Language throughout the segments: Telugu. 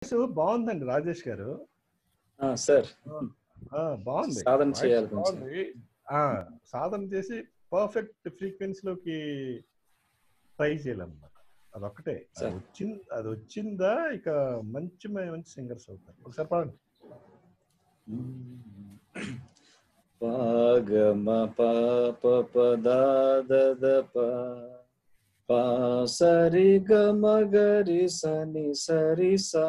బాగుందండి రాజేష్ గారు ఆ, సార్ ఆ, బాగుంది సాధన వాయిస్ చేయాలి కొంచెం. బాగుంది ఆ, సాధన చేసి పర్ఫెక్ట్ ఫ్రీక్వెన్సీ లోకి ట్రై చేయాలన్నమాట అదొక్కటే అది సరే. వచ్చింది అది వచ్చిందా ఇక మంచి మంచి సింగర్స్ అవుతారు ఒకసారి పాడండి పాగమ పాప పదా దద ప పా సరి గమ గరి సని సరి సా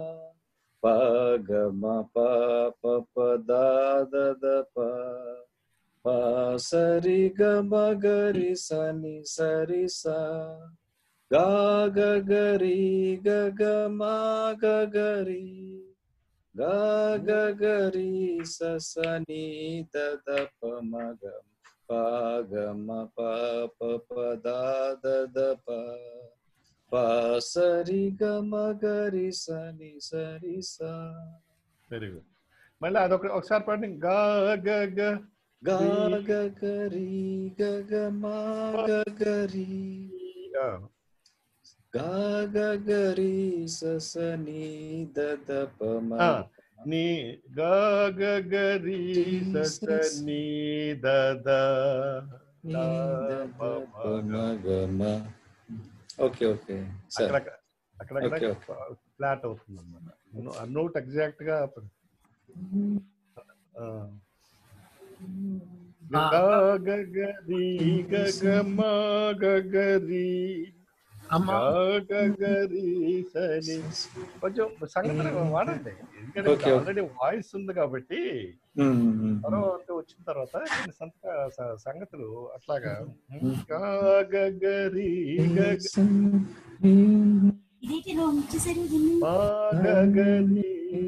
పాగమ పాప పదా దద ప పా సరి గమ గరి సని సరి సా గా గ గరి గ గ మా గ గరి గా గ గరి స స ని ద ద ప మ గ ప గ మ ప ప ప ద ద ద ప ప స రి గ మ గ రి స ని స రి స వెరీ గుడ్ మళ్ళీ అదొక ఒకసారి పాడండి గా గ గ గా గ గరి గ గ మ గ గరి ఆ, గా గ గరి స స ని ద ద ప మ ఆ, నీ గా గ గ రి స స నీ ద ద ని ద ద ప ద మ ప గ. మ గ మ ఓకే ఓకే సరే అక్కడక్కడ అక్కడక్కడ ఓకే, ఓకే. ఫ్లాట్ అవుతుంది అనమాట నోట్ ఎగ్జాక్ట్ గా ఆ. ఆ. గ గ గ రి గ గ మ గ గ రి అమ్మా గ గ గ రి స ని కొంచెం సంగతి వాడండి ఎందుకంటే ఓకే, ఓకే. ఆల్రెడీ వాయిస్ ఉంది కాబట్టి మ్మ్, మ్మ్, మ్మ్. తర్వాత వచ్చిన తర్వాత కొన్ని సంత స- సంగతులు అట్లాగా గ గ గ రి గ గ ఇదేంటి నువ్వు వచ్చేసరి దీన్ని మ గ గ రి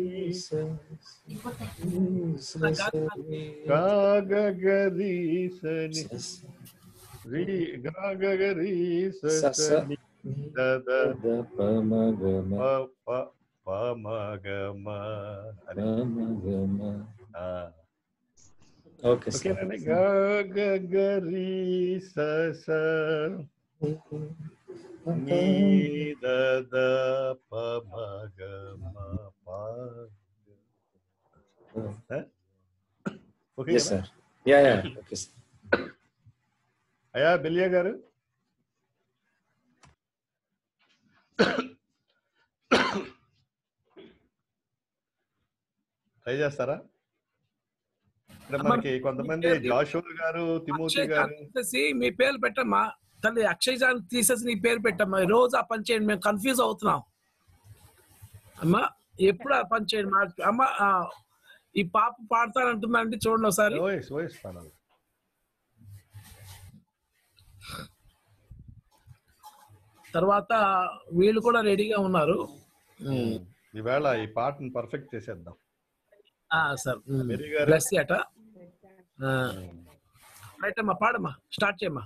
గ గ గ రి స ని రి గ గ గ రి స స స స. ని ద ద ద ప మ గ మ ప ప ప మ గ మ అని ప మ గ మ ఆ. ఓకే సార్ ఓకేనండి గ గ గ రి స స నీ ద ద ప మ గ మ ప ఆ? ఓకే ఎస్ కదా? Sir ya ya okay sir అయ్యా బెలియా గారు ట్రై చేస్తారా ఇక్కడ మనకి కొంతమంది జాషువా గారు తిమోతి అక్షయ్ గారు తీసేసి మీ పేరు పెట్టమ్మా తల్లి అక్షయ్ జాన్ తీసేసి నీ పేరు పెట్టమ్మా ఈ రోజు ఆ పని చేయండి మేము కన్ఫ్యూజ్ అవుతున్నాం అమ్మా ఎప్పుడు ఆ పని చేయండి మా అమ్మ ఆ, ఈ పాప పాడతానంటుందండి చూడండి ఒకసారి ఓఎస్ ఓఎస్ పాడాలి తర్వాత వీళ్ళు కూడా రెడీగా ఉన్నారు ఈవేళ ఈ పాటను పర్ఫెక్ట్ చేసేద్దాం ఆ, సార్ వెరీ గారు బ్లెస్ అట రైట్ అమ్మా పాడమ్మా స్టార్ట్ చేయమ్మా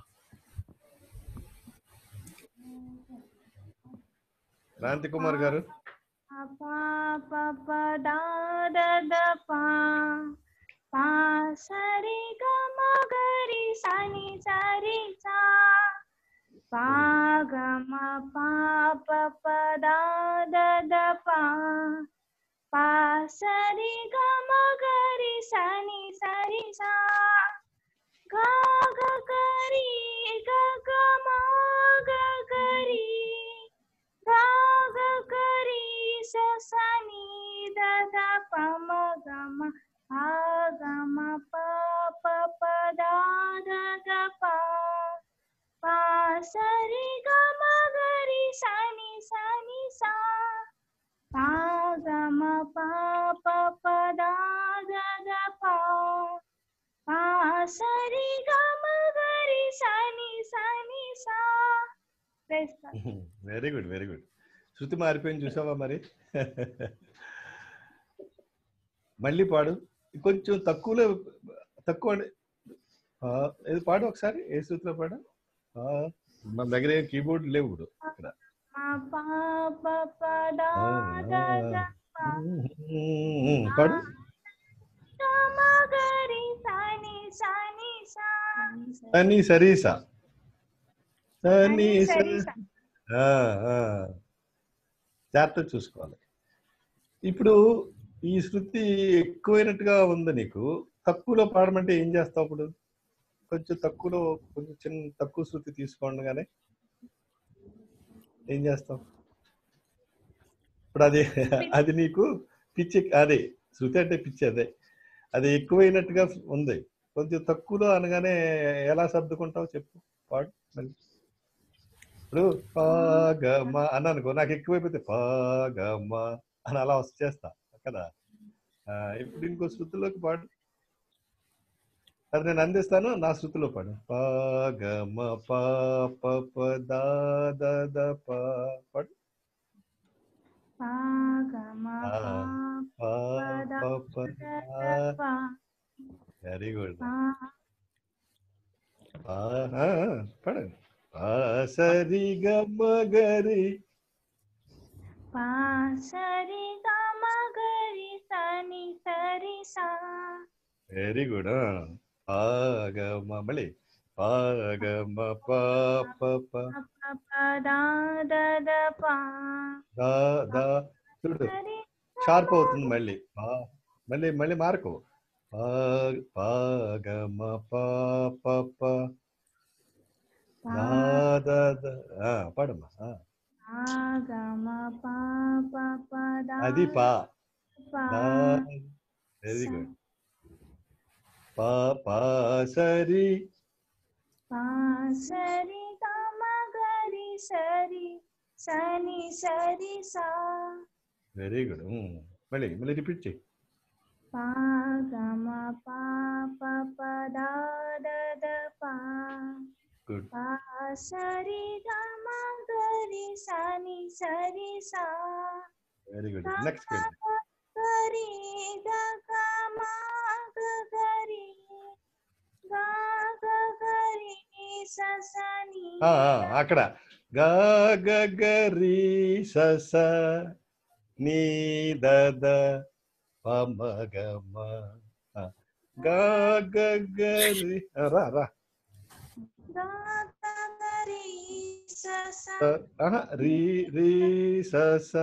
క్రాంతి కుమార్ గారు పా ప ప దా ద ద పా పా సరి గ మ గ రి స ని స రి సా పా గ మ పా ప ప దా ద ద పా పా సరి గ మ గ రి స ని స రి సా గ గ గ రి గ గ మ గ గ రి గా గ గ రి స స ని ద ద ప మ గ మ ఆ గ మ ప ప ప ద ద ద ప ప స రి గ మ గ రి స ని స ని సా ప గ మ ప ప ప ద ద ద ప ప స రి గ మ గ రి స ని స ని సా Praise God. Very good very good శృతి మారిపోయింది చూసావా మరి మళ్ళీ పాడు కొంచెం తక్కువలో తక్కువ అండి. ఆ, ఏది పాడు ఒకసారి ఏ శృతిలో పాడు ఆ, మన దగ్గర ఏం కీబోర్డ్ లేవు ఇప్పుడు ఇక్కడ మా పా ప ప దా ద ద ప పాడు ద మ గ రి స ని స ని సా సని సరీసా సని సరి స. జాగ్రత్త చూసుకోవాలి ఇప్పుడు ఈ శృతి ఎక్కువైనట్టుగా ఉంది నీకు తక్కువలో పాడమంటే ఏం చేస్తావు ఇప్పుడు కొంచెం తక్కువలో కొంచెం చిన్న తక్కువ శృతి తీసుకోండి ఏం చేస్తావు ఇప్పుడు అది అది నీకు పిచ్చి అదే శృతి అంటే పిచ్చి అదే అది ఎక్కువైనట్టుగా ఉంది కొంచెం తక్కువలో అనగానే ఎలా సర్దుకుంటావు చెప్పు పాడు మళ్ళీ ఇప్పుడు పాగమ అని అనుకో నాకు ఎక్కువైపోతే పాగమ అని అలా వచ్చేస్తా కదా ఆ, ఇప్పుడు ఇంకో శృతిలోకి పాడు అది నేను అందిస్తాను నా శృతిలో పాడు పాగమ పాప ప దా ద ద ప పాడు పాగమ ఆ. పా పా ప ప దా పా వెరీ గుడ్ పా పాడు పా సరి గమ గరి పా సరి గ మ గరి సని సరి సా వెరీ గుడ్ పాగమ మళ్ళీ పాగమ పాప ప ప ప దా ద ద పా దా దా చూడు సరి షార్ప్ అవుతుంది మళ్ళీ పా మళ్ళీ మళ్ళీ మార్కు పా పాగమ పాప ప పా దా దా దా ఆ, పాడమ్మా ఆ, పాగమ పా ప ప దా అది పా పా దా వెరీ గుడ్ పా పా సరి పా సరి గ మ గరి సరి సని సరి సా వెరీ గుడ్ మళ్ళీ మళ్ళీ రిపీట్ చేయి పా గ మ పా ప ప దా ద ద పా గుడ్ పా సరి గ మ గరి సని సరి సా వెరీ గుడ్ నెక్స్ట్ గరి గ గ మ గ గరి గ గ గరి స సని ఆ, ఆ, అక్కడ గ గ గ రి స స నీ ద ద ప మ గ మ ఆ, గ గ గ రి ఆ, రా రా గ గ గరి స స స, ఆహా, రి రి స స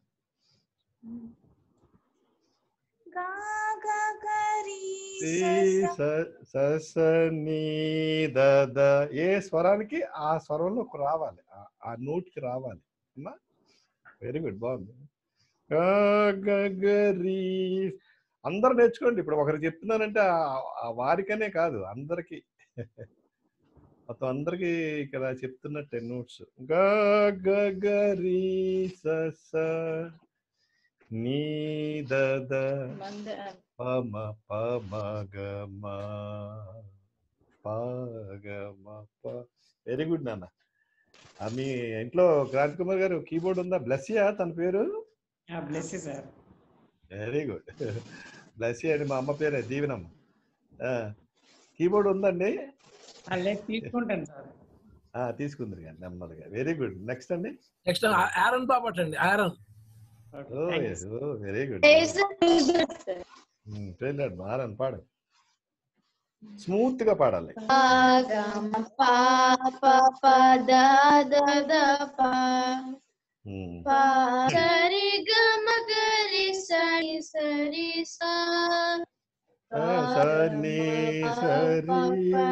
గ గ గరి రి స స స స స నీ ద ద ఏ స్వరానికి ఆ స్వరంలోకి రావాలి ఆ- ఆ నోట్కి రావాలి అమ్మా వెరీ గుడ్ బాగుంది గ గ గ రి అందరు నేర్చుకోండి ఇప్పుడు ఒకరు చెప్తున్నానంటే ఆ- ఆ వారికనే కాదు అందరికి మొత్తం అందరికి ఇక్కడ చెప్తున్నట్టే నోట్స్ గ గ గ రి స స నీ ద ద పమ పమ గమ పగమ ప వెరీ గుడ్ నాన్న ఆ, మీ ఇంట్లో క్రాంతి కుమార్ గారు కీబోర్డ్ ఉందా బ్లెస్సియా తన పేరు bless sir very good Blessia అని మా అమ్మ పేరే దీవెనమ్మ కీబోర్డ్ ఉందండి లేదు తీసుకుంటాను సార్ ఆ, తీసుకుంది కానీ నెమ్మదిగా వెరీ గుడ్ నెక్స్ట్ అండి నెక్స్ట్ ఆరన్ బాబట్ అండి ఆరన్ ఓ ఎస్ ఓ వెరీ గుడ్ ట్రైలర్ మారని పాడు స్మూత్ గా పాడాలి గమ పా ప ప ద ద ద పా ఉమ్. పా సరి గమ గరి సరి సరి సా ఆ, సని సరి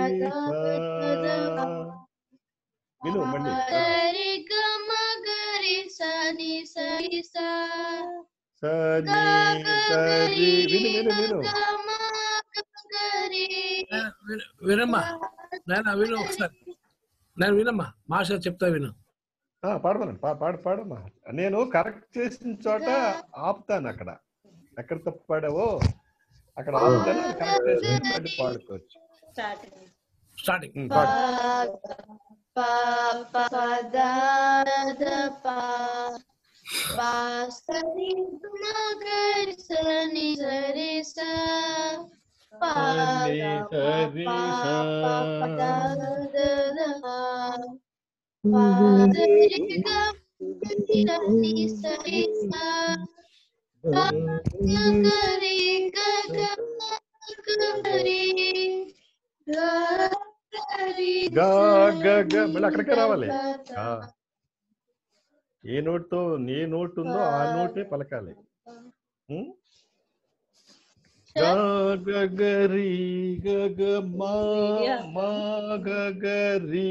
సా. విను మళ్ళీ సరి గమ గరి సని సరి సా సని సరి విను విను విను గమ గరి విను- వినమ్మా నేను విను ఒకసారి నేను వినమ్మా మాస్టర్ చెప్తా విను ఆ, పాడమనండి పా పాడు పాడమ్మా నేను కరెక్ట్ చేసిన చోట ఆపుతాను అక్కడ ఎక్కడ తప్పు పాడావో అక్కడ ఆపుతాను కరెక్ట్ చేసి మళ్ళీ పాడుకోవచ్చు స్టార్టింగ్ ఉమ్, పాడు pa pa pa da da pa pa sari ma gari sani sari sa pa Sani, ga sari, pa sa. pa pa da da da pa pa sari ga sani sari sa pa ga gari ga ga gari ga gari గా గ గ మళ్ళీ అక్కడికే రావాలి ఆ. ఏ నోట్ తో ఏ నోట్ ఉందో ఆ నోటే పలకాలి ఉమ్? Sir. గగరి గగ మా Media. మా గగరి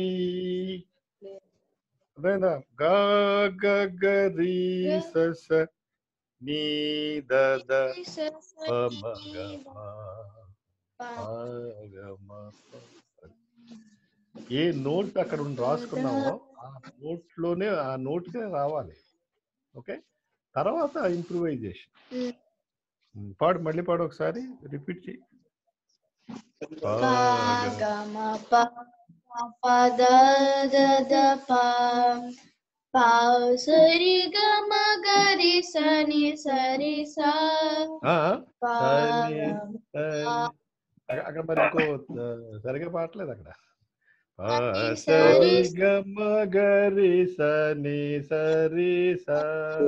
అదేనా గగరి సస నీ దద పమ గమ ఆగమ ప. ఏ నోట్ అక్కడ ఉండి రాసుకున్నామో ఆ నోట్ లోనే ఆ నోట్ కే రావాలి ఓకే తర్వాత ఇంప్రూవైజేషన్ Mm. పాడు మళ్ళీ పాడు ఒకసారి రిపీట్ చేయి Pa ga ma pa pa pa da da da pa pa sa ri ga ma ga ri sa ni sa ri sa ఆ, pa సని, ga సని. అక్కడ అక్కడ మరి ఇంకో ఆ, సరిగా పాడలేదు అక్కడ ఆ, సని, సరి సరి, గమ గరి సని సరి స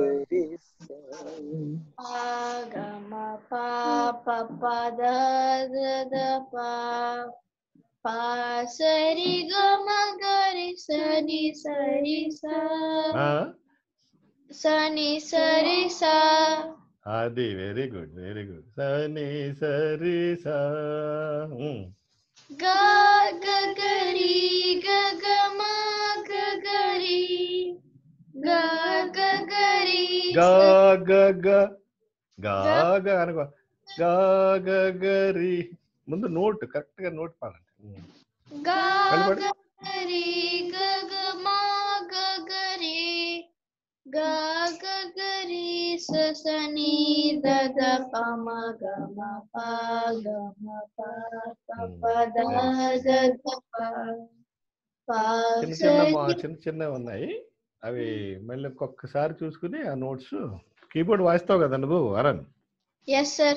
pa ga ma pa pa pa da da da pa pa sa ri ga ma ga ri sa ni sa ri sa ఆ, sa ni sa ri sa అది వెరీ గుడ్ వెరీ గుడ్ సని సరి స ఉమ్. ga ga ga ri ga ga ma ga ga ri ga ga ga ri గా గ గ గా గ అనుకో గా గ గరి ముందు నోట్ కరెక్ట్ గా నోట్ పాడండి ఉమ్. ga కనపడు. ga ga ri ga ga ma ga ga ri ga ga ga ri sa sa ni da da pa ma ga ma pa ga ma pa pa pa da da da pa pa చిన్న sa చిన్న మా ni చిన్న చిన్నవి ఉన్నాయి అవి మళ్ళీ ఒక్కొక్కసారి చూసుకుని ఆ నోట్స్ కీబోర్డ్ వాయిస్తావు కదా నువ్వు అరన్ yes sir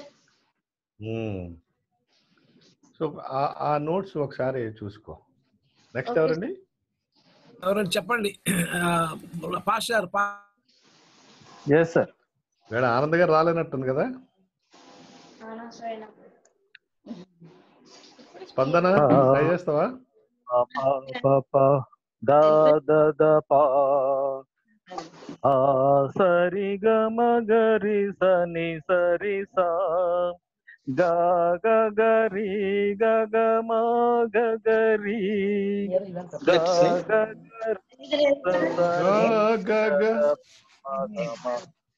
సో ఆ నోట్స్ ఒకసారి చూసుకో నెక్స్ట్ Okay, ఎవరండి ఎవరైనా చెప్పండి పాస్టర్ పా ఎస్ సార్ వేడ ఆనంద్ గారు రాలేనట్టుంది కదా స్పందన ట్రై చేస్తావా ద ద ద పా ఆ సరి గ మ గరి సని సరి సా గ గ గరి గ గ మ గ గరి గ గ గరి స స గ గ గ మ గ మ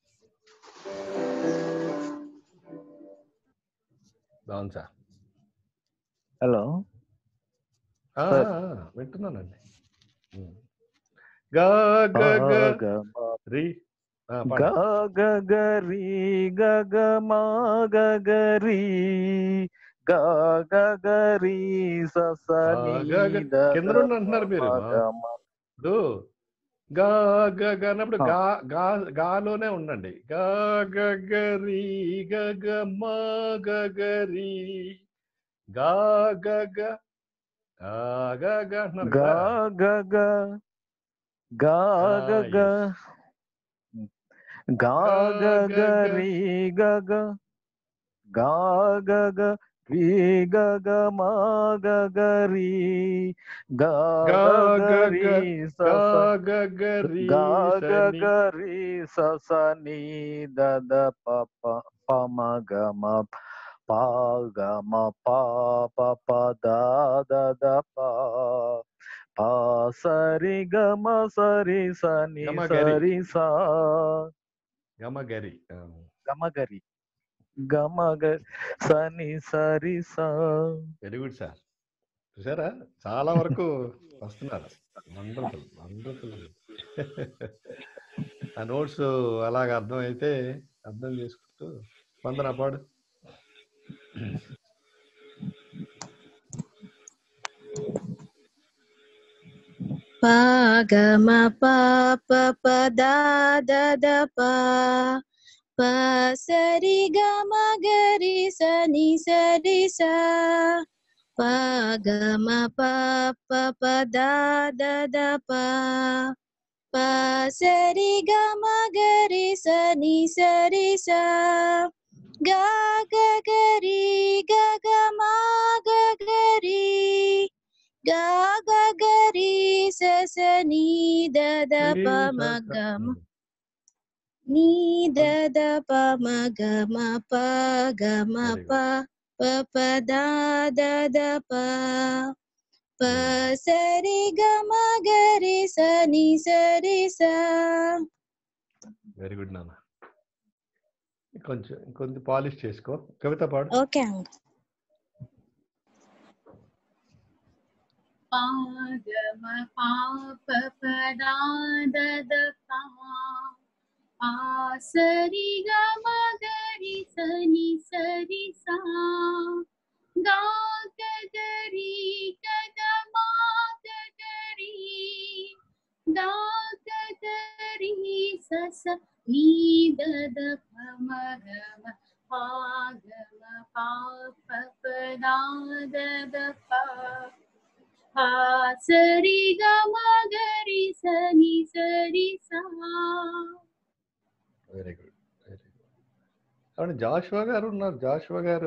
అవును సార్ హలో ఆ, Sir. ఆ, ఆ, వింటున్నానండి ఉమ్. గ గ గ గ మ రి ఆ, గ పాడండి. గ గ రి గ గ మా గ గ రి గ గ గ రి స స ఆ, ని గ గ ద కింద ద నుండి అంటున్నారు మీరు మ ఆ. గ మ ఇప్పుడు గా గ గ అన్నప్పుడు ఆ. గా గా గాలోనే ఉండండి గా గ గ రి గ గ మా గ గ రి గా గ గ ఆ గ గ అంటున్నారు గ కదా గ గ గ గ ఆ, గ yes. గ గ గ గ గ రి గ గ గ గ గ రి గ గ మా గ గ రి గ గ గ గ గ గ రి స గా స గ గ రి గ గ సని గ రి స స ని ద ద ప ప ప మ గ మ ప గ మ ప ప ప ద ద ద ప ప సరి గ మ సరి స ని గమ గరి సరి స గమ గరి ఆ. గమ గరి గమ గ సని సరి స వెరీ గుడ్ సార్ చూసారా చాలా వరకు వస్తున్నారు వండర్ఫుల్ వండర్ఫుల్ ఆ నోట్స్ అలాగ అర్థం అయితే అర్థం చేసుకుంటూ వందన పాడు Pa ga ma pa pa pa da da da pa pa sa ri ga ma ga ri sa ni sa ri sa pa ga ma pa pa pa da da da pa pa sa ri ga ma ga ri sa ni sa ri sa ga ga ga ri ga ga ma ga ga ri ga ga ga ri sa sa ni da da pa ma ga ma నీ దద పమ గమ ప గమ Very ప ప ప దా దద ప ప సరి గమ గరి స ని సరి స వెరీ గుడ్ నాన్న కొంచెం ఇంకొంచెం పాలిష్ చేసుకో కవిత పాడు ఓకే అంక పాగమ పాప పదా దద పా ఆ సరి గమ గరి సని సరి సా గా గరి గగ మా గరి గా గరి సస నీ దద పమ గమ పాగమ పాప పదా దద పా ఆ సరి గమ గరి సని సరి సా వెరీ గుడ్ వెరీ గుడ్ అవును జాషువా గారు ఉన్నారు జాషువా గారు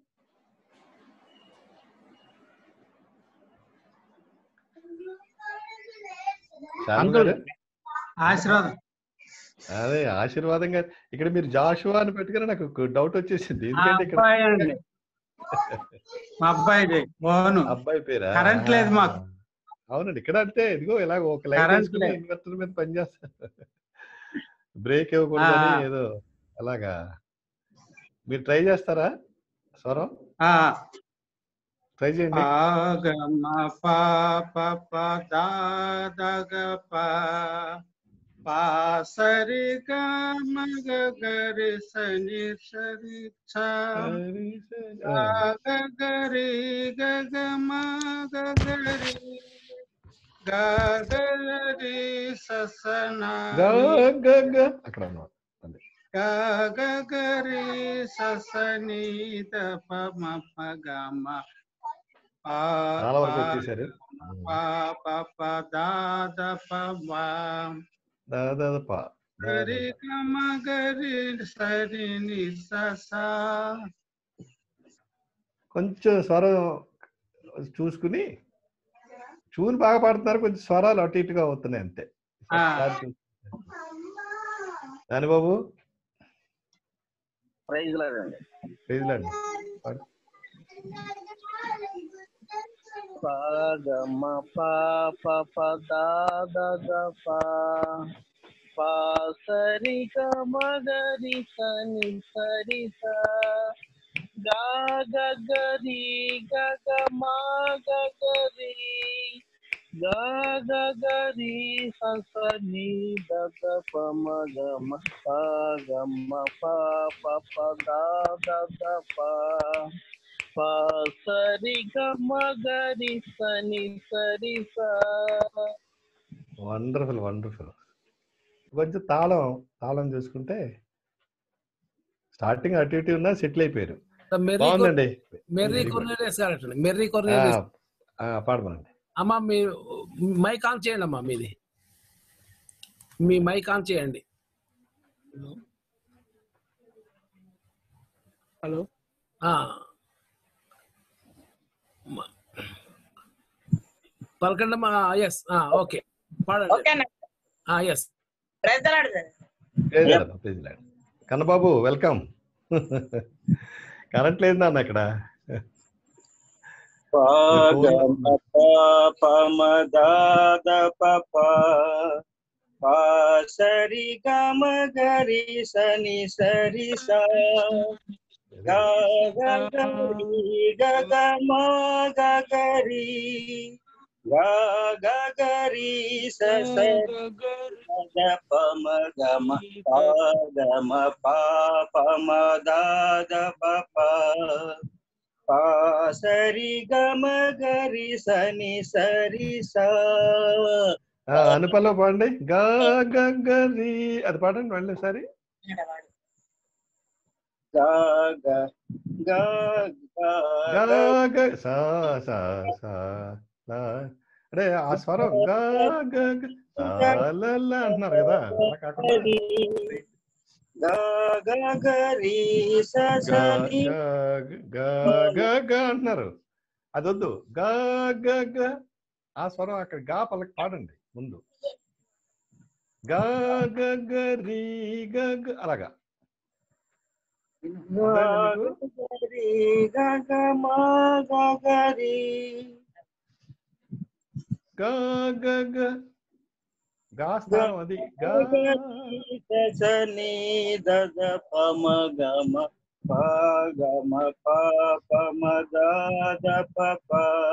శాము అంకుల్ గారు? ఆశీర్వాదం అదే ఆశీర్వాదంగా ఇక్కడ మీరు జాషువా అని పెట్టుకుని నాకు డౌట్ వచ్చేసింది ఆ ఎందుకంటే ఇక్కడ అబ్బాయి అండి మా అబ్బాయిది మోహను అబ్బాయి పేరా కరెంట్ లేదు మాకు అవునండి ఇక్కడ అంటే ఇదిగో ఇలా ఒక లైట్ కరెంట్ వేసుకుని లేదు. ఇన్వర్టర్ మీద పనిచేస్తా బ్రేక్ ఇవ్వకూడదని ఆ. ఏదో అలాగా మీరు ట్రై చేస్తారా స్వరం ఆ ట్రై చేయండి పాగమ పాప పదా దగ ప పా సరి గమ గరి సని సరి స ఆ. గరి గగ మా గరి గరి ససన గ, గ, గ. అక్కడ ఉన్నాం అదే. గరి ససని దప మప గమ చాలా వరకు వచ్చేసారు ప దాద ప దాదాపు గరి గమ గరి సరి ని సస కొంచెం స్వరం చూసుకుని చూని బాగా పాడుతున్నారు కొంచెం స్వరాలు అటు ఇటుగా అవుతున్నాయి అంతే ఆ. దాని బాబు ప్రైజ్ లాగండి ప్రైజ్లాండి పాడు. పాగమ పాప పదాద పా పా సరి గరి సని సరి సా గా గరి గగ మా గరి గా గరి సస ని దద పమ గమ పాగమ పాప పదాద పా పా సరి గమ గరి సని సరి సా వండర్ఫుల్ వండర్ఫుల్ కొంచెం తాళం తాళం చూసుకుంటే స్టార్టింగ్ అటు ఇటు ఉన్నా సెటిల్ అయిపోయారు మెర్రీ బాగుందండి మెర్రీ Very good. కొర్నేలియస్ గారు అంటండి మెర్రీ ఆ, కొర్నేలియస్ ఆ, పాడమనండి అమ్మా మీ మైక్ ఆన్ చేయండి అమ్మా మీది మీ మైక్ ఆన్ చేయండి హలో పలకండి అమ్మా ఎస్ ఓకే పాడండి ఓకేనా ఎస్ ప్రైజ్ అలాడు sir praise Lord, praise Lord. Kannababu welcome current లేదు నాన్న ఇక్కడ పాగమ పాపమ దాద పప పా సరి గమ గరి సని సరి సా గా గరి గగ మా గరి గా గరి సస పమ గమ పాగమ పాపమ దాద పప పా సరి గమ గరి సని సరి సా ఆ, అనుపల్లో పాడండి గా గ గ రి అది పాడండి మళ్ళీ ఒకసారి గా గ గా గా గా గా గ సా సా సా లా. అరే ఆ స్వరం గా గ గ సా ల ల అంటున్నారు కదా అలా కాకుండా గా గా గరి స గా సని గా గా గా గా అంటున్నారు అది వద్దు గా గ గ ఆ స్వరం అక్కడ గా పలక పాడండి ముందు గా గ గ రి గ గ అలాగా గరి గగ మా గరి గా గ గ గా స్థానం అది గా సని దద పమ గమ ప గమ ప పమ దాద పప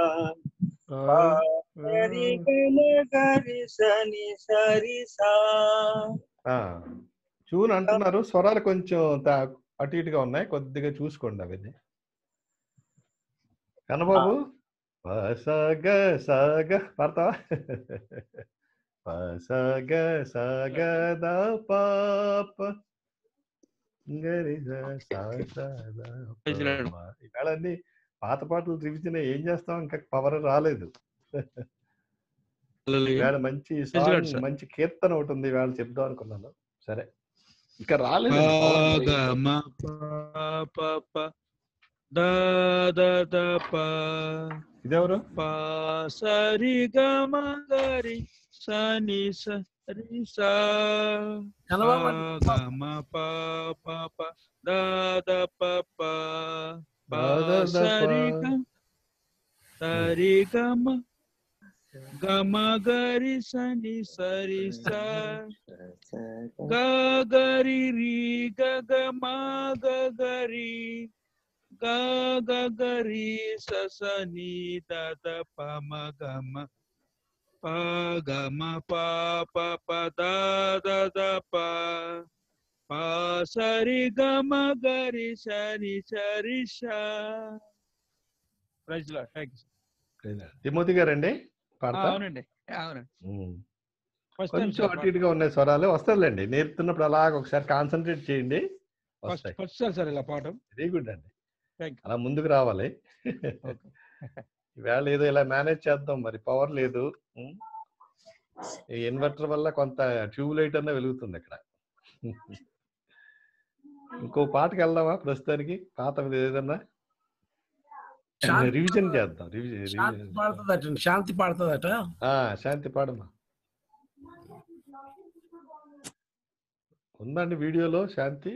గరి గమ గరి సని సరి సా ఆ, చూన్ అంటున్నారు స్వరాలు కొంచెం తా- అటు ఇటుగా ఉన్నాయి కొద్దిగా చూసుకోండి అవన్నీ కన్నబాబు ప స గ స గ పాడతావా ప స గ స గ ద ప ప గరి స స స ద ప మ. ఇవాళ అన్ని పాత పాటలు రివిజన్ ఏం చేస్తాం ఇంకా పవర్ రాలేదు ఇవాళ మంచి సాంగ్ సార్. మంచి కీర్తన ఒకటి ఉంది ఇవాళ చెప్దాం అనుకున్నాను సరే ఇంకా రాలేదు ప గ మ ప ప ప ద ద ద ప ఇదెవరు ప సరి గ మ గరి స ని స రి స కనబాబు ప గ మ ప ప ప ద ద ప ప ప ద ద ద ప. సరి గ సరి గ మ గ మ గరి స ని స రి స గ గరి రి గ గ మ గ గరి గ గ గరి స స ని ద ద ప మ గ మ ప గ మ ప ప ప ద ద ద ప ప సరి గ మ గరి స ని స రి స ప్రైజ్ లార్డ్ థాంక్యూ తిమోతి గారండి పాడతా అవునండి అవునండి ఉమ్. ఫస్ట్ టైం కొంచెం అటు ఇటుగా ఉన్నాయి స్వరాలు వస్తారులేండి నేర్పుతున్నప్పుడు అలాగ ఒకసారి కాన్సన్ట్రేట్ చేయండి ఫస్ట్ వస్తాయి ఫస్ట్ సార్ సార్ ఇలా పాడటం వెరీ గుడ్ అండి థ్యాంక్ అలా ముందుకు రావాలి ఈవేళ ఏదో ఇలా మేనేజ్ చేద్దాం మరి పవర్ లేదు ఉమ్. ఈ ఇన్వర్టర్ వల్ల కొంత ట్యూబ్ లైట్ అన్న వెలుగుతుంది ఇక్కడ ఇంకో పాటకి వెళ్దామా ప్రస్తుతానికి పాత ఏదన్నా శాంతి రివిజన్ చేద్దాం రివిజన్ శాంతి రివిజన్ పాడుతుందట శాంతి పాడుతుందట శాంతి పాడమ్మా ఉందండి వీడియోలో శాంతి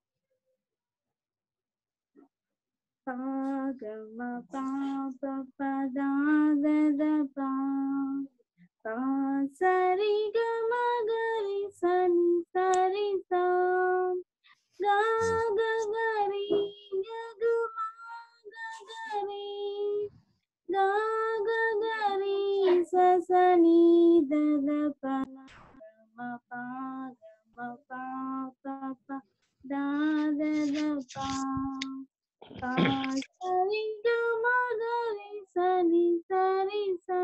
పాగమ పాప పదా దద పా పా సరి గమ గరి సని సరి సా గా గ గరి గ గ మా గ గరి గా గ గరి స సని దద ప మ పా గమ పా ప ప దా దద పా పా సరి గమ గరి సని సరి సా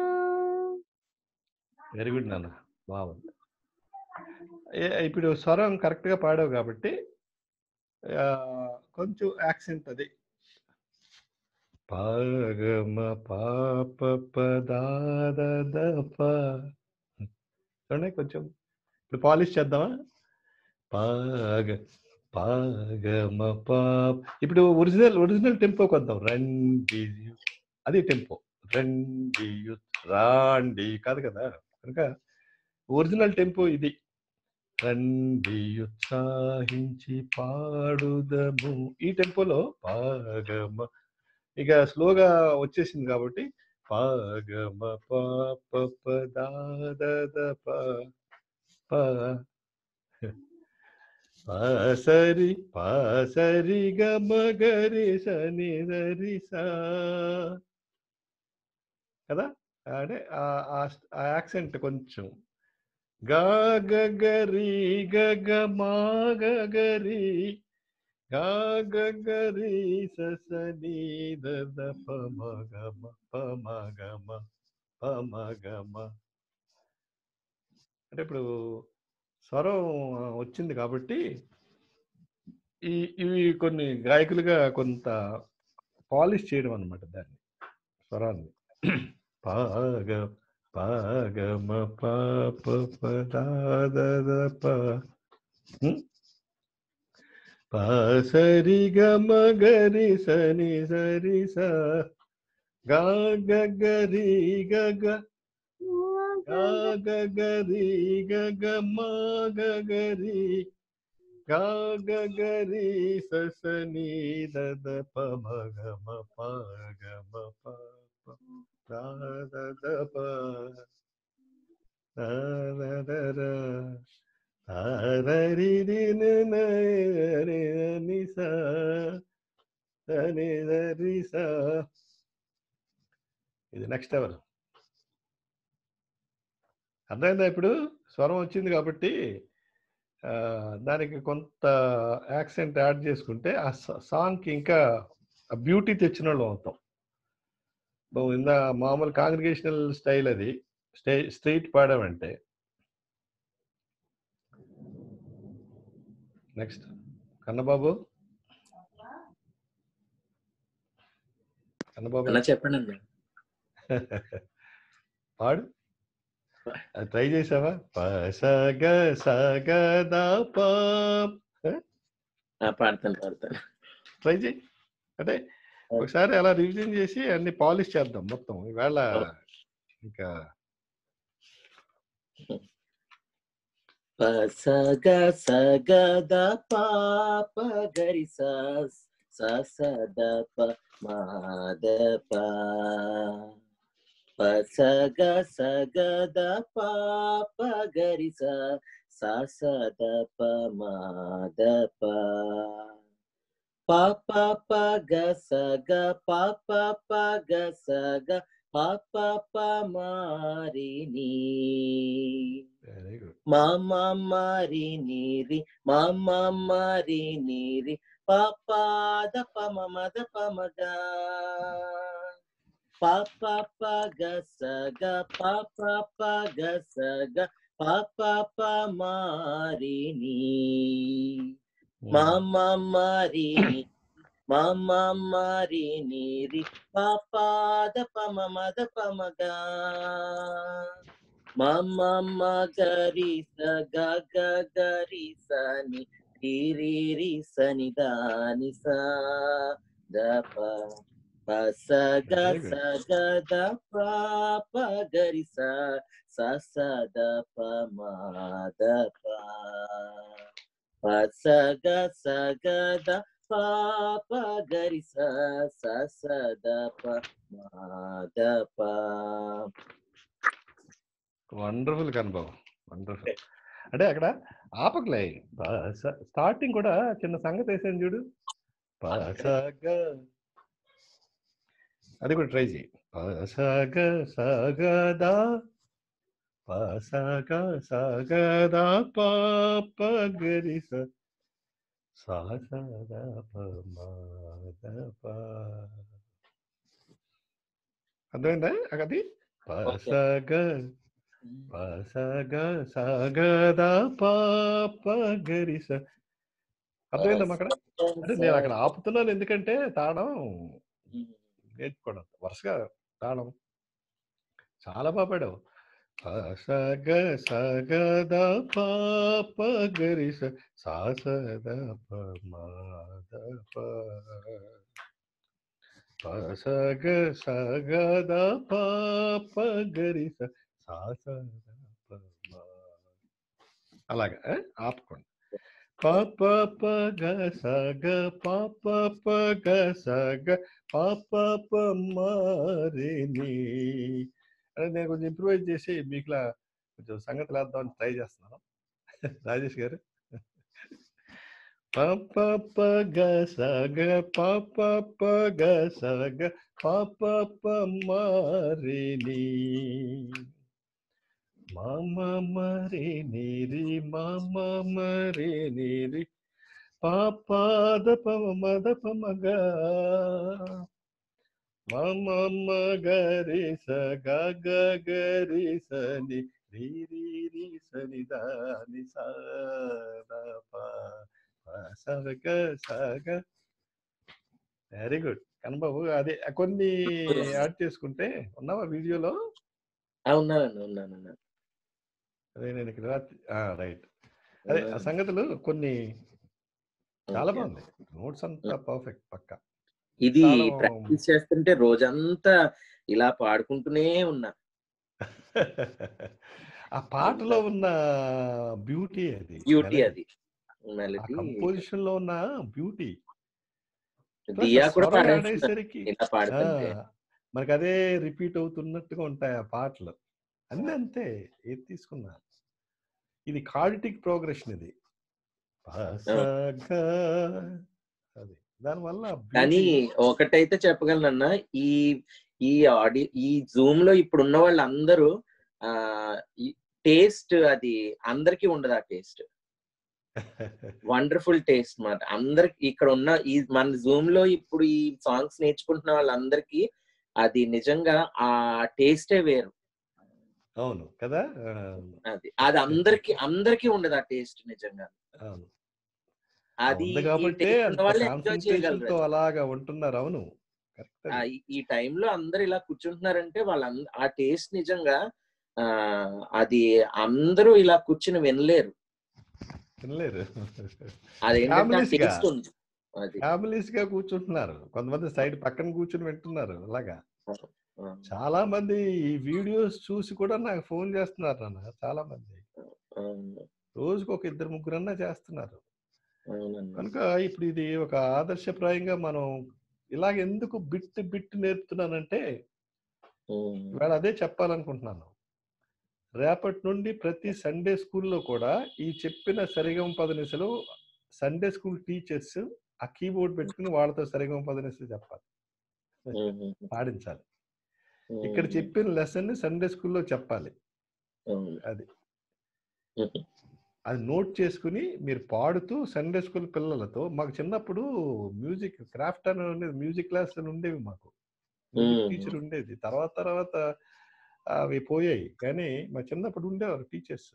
వెరీ గుడ్ నాన్న బాగుంది ఏ- ఇప్పుడు స్వరం కరెక్ట్ గా పాడావు కాబట్టి ఆ, కొంచెం యాక్సెంట్ అది పాగమ పాప పదాద చూడండి కొంచెం ఇప్పుడు పాలిష్ చేద్దామా పాగ పాగమ పాప ఇప్పుడు ఒరిజినల్ ఒరిజినల్ టెంపో కొద్దాం రండి అది టెంపో రండి రాండి కాదు కదా కనుక ఒరిజినల్ టెంపో ఇది రండి ఉత్సాహించి పాడుదము ఈ టెంపోలో పాగమ ఇక స్లోగా వచ్చేసింది కాబట్టి పాగమ పాప పదాద ప ప పాసరి పాసరి గమ గరి సని సరి సా కదా అంటే ఆ- ఆ ఆ యాక్సెంట్ కొంచెం గా గ గరి గ గ మా గ గరి గా గ గరి స స ని ద ద ప మ గ మ ప మ గ మ ప మ గ మ అంటే ఇప్పుడు స్వరం వచ్చింది కాబట్టి ఈ ఇవి కొన్ని గాయకులుగా కొంత పాలిష్ చేయడం అన్నమాట దాన్ని స్వరాన్ని పాగ పాగమ పాప పదాద ప ఉం? పాసరి గమ గరి సని సరి స గా గ గరి గ గ గగరి గగ మా గగరి గగరి ససని దద ప మగ మ ప గ మ ప ప ద ద ద ప ద ద ద ర తారరి రి న న రి ని స ద ని ద రి స ఇది నెక్స్ట్ ఎవరు అర్థమైందా ఇప్పుడు స్వరం వచ్చింది కాబట్టి ఆ, దానికి కొంత యాక్సెంట్ యాడ్ చేసుకుంటే ఆ సాంగ్కి ఇంకా బ్యూటీ తెచ్చిన వాళ్ళు అవుతాం నువ్వు ఇందా మామూలు కాంగ్రిగేషనల్ స్టైల్ అది స్టే స్ట్రైట్ పాడామంటే నెక్స్ట్ కన్నబాబు కన్నబాబు అలా చెప్పండి అన్న పాడు అది ట్రై చేసావా ప సగ సగ ద ప ఆ, పాడతాను పాడతాను ట్రై చేయి అంటే ఒకసారి అలా రివిజన్ చేసి అన్ని పాలిష్ చేద్దాం మొత్తం ఈవేళ ఇంకా ప సగ సగ ద ప ప గరి స స స ద ప మా ద ప ప సగ సగ ద ప ప గరి స స స ద ప మా ద ప ప ప ప గ స గ ప ప ప గ స గ ప ప ప మారి నీ వెరీ గుడ్ మా మా మారి నీరి మా మా మారి నీరి ప ప ద ప మ మ ద ప మ గ ప ప ప గ స గ ప ప ప గ స గ ప ప ప మారి నీ మా మా మారి నీ మా మా మారి నీరి ప ప ద ప మ మ ద ప మ గ మా మా మ గరి స గ గ గరి స ని రి రి రి స ని ద ని స ద ప ప స గ Very స good. గ ద ప ప గరి స స స ద ప మ ద ప ప స గ స గ ద ప ప గరి స స స ద ప మ ద ప వండర్ఫుల్ కనుభవం వండర్ఫుల్ అంటే అక్కడ ఆపకలే స్టార్టింగ్ కూడా చిన్న సంగతి వేసాను చూడు పసగ అది కూడా ట్రై చేయి పసగ సగద పసగ సగద పాప గరి స సా సద ప మా ద ప అర్థమైందా అది పసగ పసగ సగద పాప గరి స అర్థమైందమ్మా అక్కడ అంటే నేను అక్కడ ఆపుతున్నాను ఎందుకంటే తాళం నేర్చుకోవడం వరుసగా తాళం చాలా బాగా పాడావు సగ సగద పాప గరి స సా సద ప మా ద ప సగ సగద పాప గరి స సా సద ప మా అలాగా ఆ? ఆపుకోండి పాప ప గ స గ పాప ప గ స గ పాప ప మారి నీ అంటే నేను కొంచెం ఇంప్రూవైజ్ చేసి మీకులా కొంచెం సంగతులు వేద్దామని ట్రై చేస్తున్నాను రాజేష్ గారు పాప ప గ స గ పాప ప గ స గ పాప ప మారి నీ మామ మరే నీరి మామ మరే నీరి పాపాద పమ మద పమగ మమ మగరి స గ గరి సని రి రి రి సని దాని స ద ప ప స గ స గ వెరీ గుడ్ కనబాబు అదే కొన్ని యాడ్ చేసుకుంటే ఉన్నావా వీడియోలో ఆ, ఉన్నానండి ఉన్నాను ఉన్నాను. అదే నేను ఇక్కడ రైట్ అదే ఆ సంగతులు కొన్ని చాలా ఓకే. బాగుంది నోట్స్ అంతా పర్ఫెక్ట్ పక్క ఇది తాళం ప్రాక్టీస్ చేస్తుంటే రోజంతా ఇలా పాడుకుంటూనే ఉన్నా ఆ పాటలో ఉన్న బ్యూటీ అది బ్యూటీ melody. అది ఆ మెలడీ కంపోజిషన్ లో ఉన్న బ్యూటీ దియా కూడా స్వరం పాడేస్తున్నారు ఆడేసరికి ఇలా ఆ, పాడుతుంటే మనకు అదే రిపీట్ అవుతున్నట్టుగా ఉంటాయి ఆ పాటలు అన్నీ అంతే ఏది తీసుకున్నా ఇది కార్డిటిక్ ప్రోగ్రెషన్ ఇది పసగా అది దానివల్ల కానీ బ్యూటీ ఒకటైతే చెప్పగలనన్నా ఈ ఈ ఆడి ఈ జూమ్ లో ఇప్పుడు ఉన్న వాళ్ళందరూ ఆ టేస్ట్ అది అందరికీ ఉండదు ఆ టేస్ట్ వండర్ఫుల్ టేస్ట్ మాట అందరికి ఇక్కడ ఉన్న ఈ మన జూమ్ లో ఇప్పుడు ఈ సాంగ్స్ నేర్చుకుంటున్న వాళ్ళందరికీ అది నిజంగా ఆ టేస్టే వేరు అవును కదా ఆ, అది అది అందరికి అందరికీ ఉండదు ఆ టేస్ట్ నిజంగా అవును అది ఉంది ఈ కాబట్టి taste ఉన్న అంత వాళ్ళు ఎంజాయ్ కాన్సన్ట్రేషన్ చేయగలరు తో అది. అలాగా ఉంటున్నారు అవును కరెక్ట్ ఆ, అది ఈ- ఈ టైంలో అందరు ఇలా కూర్చుంటున్నారంటే వాళ్ళ ఆ టేస్ట్ నిజంగా ఆ అది అందరూ ఇలా కూర్చుని వినలేరు తినలేరు అదేంటంటే ఆ ఫ్యామిలీస్ గా టేస్ట్ ఉంది అది ఫ్యామిలీస్ గా కూర్చుంటున్నారు కొంతమంది సైడ్ పక్కన కూర్చుని వింటున్నారు అలాగా ఆ, చాలా మంది ఈ వీడియోస్ చూసి కూడా నాకు ఫోన్ చేస్తున్నారు నాన్న చాలా మంది అవును, రోజుకు ఒక ఇద్దరు ముగ్గురన్నా చేస్తున్నారు అవునండి కనుక ఇప్పుడు ఇది ఒక ఆదర్శప్రాయంగా మనం ఇలాగ ఎందుకు బిట్ బిట్ నేర్పుతున్నానంటే ఉమ్, ఇవాళ అదే చెప్పాలనుకుంటున్నాను రేపటి నుండి ప్రతి సండే స్కూల్లో కూడా ఈ చెప్పిన సరిగమ పదనిసలు సండే స్కూల్ టీచర్స్ ఆ కీబోర్డ్ పెట్టుకుని వాళ్ళతో సరిగమ పదనిసలు చెప్పాలి ఉమ్, ఉమ్, పాడించాలి ఉమ్, ఇక్కడ చెప్పిన లెసన్ ని సండే స్కూల్లో చెప్పాలి అవును. అది ఉమ్, అది నోట్ చేసుకుని మీరు పాడుతూ సండే స్కూల్ పిల్లలతో మాకు చిన్నప్పుడు మ్యూజిక్ క్రాఫ్ట్ అని ఉండేది మ్యూజిక్ క్లాసులు ఉండేవి మాకు మ్యూజిక్ ఉమ్, టీచర్ ఉండేది తర్వాత తర్వాత అవి పోయాయి కానీ మా చిన్నప్పుడు ఉండేవారు టీచర్స్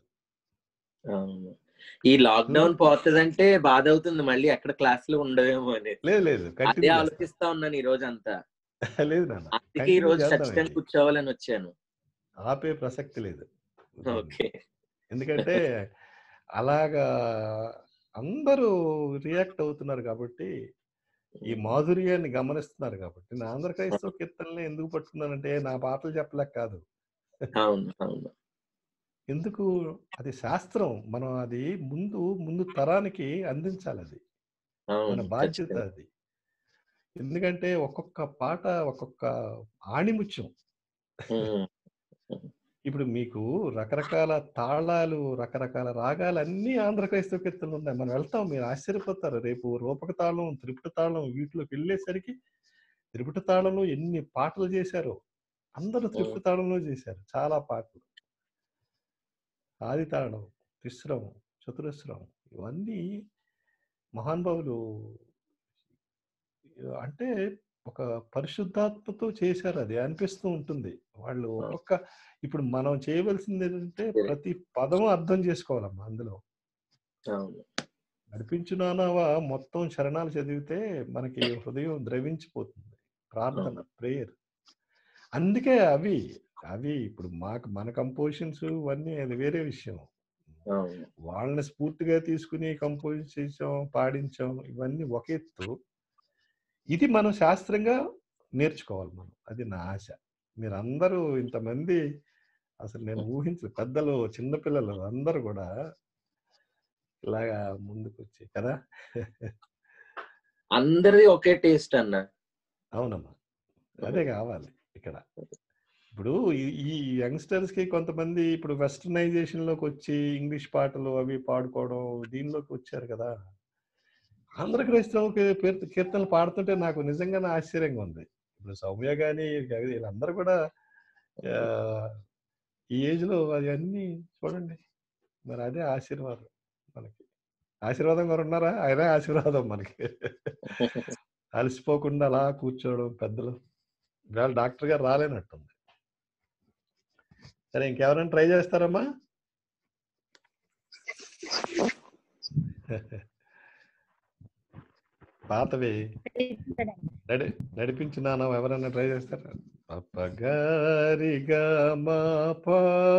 అవును. ఈ లాక్డౌన్ పోతుందంటే బాధ అవుతుంది మళ్ళీ ఎక్కడ క్లాసులు ఉండవేమో అని లేదు లేదు అదే కంటిన్యూ చేస్తాం ఆలోచిస్తా ఉన్నాను ఈ రోజు అంతా లేదు నాన్న అందుకే ఈ కంటిన్యూ రోజు చేద్దాం ఖచ్చితంగా ఇది కూర్చోవాలని వచ్చాను ఆపే ప్రసక్తి లేదు దీన్ని ఓకే ఎందుకంటే అలాగా అందరూ రియాక్ట్ అవుతున్నారు కాబట్టి ఈ మాధుర్యాన్ని గమనిస్తున్నారు కాబట్టి నా ఆంధ్ర క్రైస్తవ కీర్తనని ఎందుకు పట్టుకున్నానంటే నా పాటలు చెప్పలేక కాదు అవును అవును ఎందుకు అది శాస్త్రం మనం అది ముందు ముందు తరానికి అందించాలి అది మన అవును బాధ్యత ఖచ్చితంగా అది ఎందుకంటే ఒక్కొక్క పాట ఒక్కొక్క ఆణిముత్యం ఉమ్, ఇప్పుడు మీకు రకరకాల తాళాలు రకరకాల రాగాలు అన్ని ఆంధ్ర క్రైస్తవ కీర్తనలు ఉన్నాయి మనం వెళ్తాం మీరు ఆశ్చర్యపోతారు రేపు రూపక తాళం త్రిపుట తాళం వీటిలోకి వెళ్ళేసరికి త్రిపుట తాళంలో ఎన్ని పాటలు చేశారో అందరూ త్రిపుట తాళంలో చేశారు చాలా పాటలు ఆది తాళం తిస్రం చతురస్రం ఇవన్నీ మహానుభావులు అంటే ఒక పరిశుద్ధాత్మతో చేశారు అది అనిపిస్తూ ఉంటుంది వాళ్ళు ఒక్కొక్క ఇప్పుడు మనం చేయవలసింది ఏంటంటే ప్రతి పదము అర్థం చేసుకోవాలమ్మా అందులో అవును నడిపించునానావా మొత్తం శరణాలు చదివితే మనకి హృదయం ద్రవించిపోతుంది ప్రార్థన ప్రేయర్ అందుకే అవి అవి ఇప్పుడు మాకు మన కంపోజిషన్స్ ఇవన్నీ అది వేరే విషయం అవును వాళ్ళని స్ఫూర్తిగా తీసుకుని కంపోజ్ చేసాం పాడించాం ఇవన్నీ ఒక ఎత్తు ఇది మనం శాస్త్రంగా నేర్చుకోవాలి మనం అది నా ఆశ మీరందరూ ఇంతమంది అసలు నేను ఊహించలేదు పెద్దలు చిన్నపిల్లలు అందరూ కూడా ఇలాగా ముందుకు వచ్చి కదా అందరిది ఒకే టేస్ట్ అన్న అవునమ్మా అదే కావాలి ఇక్కడ ఇప్పుడు ఈ- ఈ యంగ్స్టర్స్ కి కొంతమంది ఇప్పుడు వెస్టర్నైజేషన్ లోకి వచ్చి ఇంగ్లీష్ పాటలు అవి పాడుకోవడం దీనిలోకి వచ్చారు కదా ఆంధ్ర క్రైస్తవ కీ- కీర్త- కీర్తనలు పాడుతుంటే నాకు నిజంగానే ఆశ్చర్యంగా ఉంది ఇప్పుడు సౌమ్య గాని వీళ్ళందరూ కూడా ఆ, ఈ ఏజ్ లో అవన్నీ చూడండి మరి అదే ఆశీర్వాదం మనకి ఆశీర్వాదం గారు ఉన్నారా ఆయనే ఆశీర్వాదం మనకి అలసిపోకుండా అలా కూర్చోవడం పెద్దలు ఇవాళ డాక్టర్ గారు రాలేనట్టుంది సరే ఇంకెవరైనా ట్రై చేస్తారమ్మా పాతవి నడి నడిపించినాను ఎవరైనా ట్రై చేస్తారా పప్పగారిగా మా పా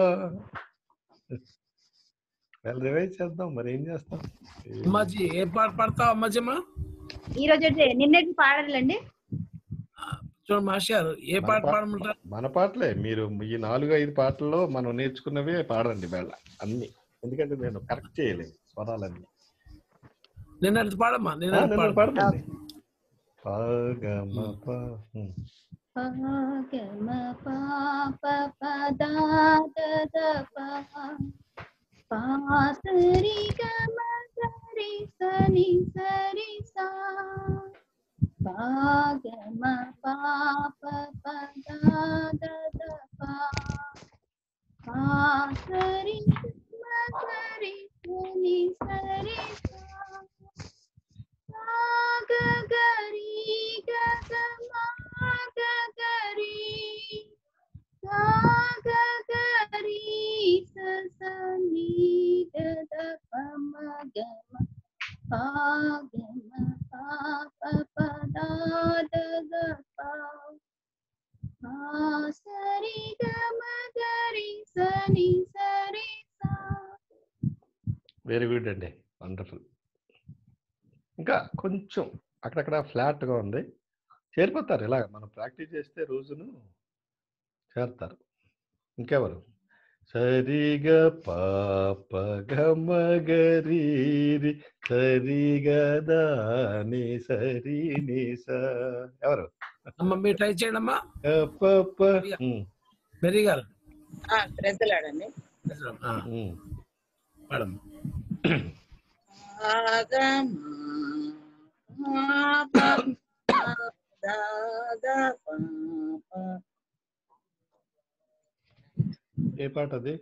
వాళ్ళు రివైజ్ చేద్దాం మరి ఏం చేస్తాం అమ్మాజీ ఏ పాట పాడతావు అమ్మాజమ్మా ఈ రోజు అయితే నిన్నటి పాడాలండి చూడండి మాస్టర్ గారు ఏ మన పాట పా- పాడమంటారు మన పాటలే మీరు ఈ నాలుగు ఐదు పాటల్లో మనం నేర్చుకున్నవే పాడండి వేళ అన్ని ఎందుకంటే నేను కరెక్ట్ చేయలేదు స్వరాలన్నీ నిన్న పాడమ్మా ఆ, నిన్న నన్ను పాడమ్మా పాడండి పాగమ పా ఉమ్. పాగమ పాప పదా దద పా పాసరి గమ సరి సని సరి సా పాగమ పాప పదా దద పా పాసరి గమ సరి సని సరి సా గగరి గగరి గగరి ససని గద పమ గమ పాగమ పాప పదా దద పా సరి గమ గరి సని సరి సా వెరీ గుడ్ అండి వండర్ఫుల్ ఇంకా కొంచెం అక్కడక్కడ ఫ్లాట్గా ఉంది చేరిపోతారు ఇలా మనం ప్రాక్టీస్ చేస్తే రోజును చేరుతారు ఇంకెవరు సరిగ పాప గమగరీరి సరిగ దాని సరి ని స ఎవరు అమ్మ మీరు ట్రై చేయండి అమ్మా గ ప ప ఉమ్, మెరీ గారు ప్రజలాడండి ఆ, ఉమ్. పాడమ్మా ఏ పాట అది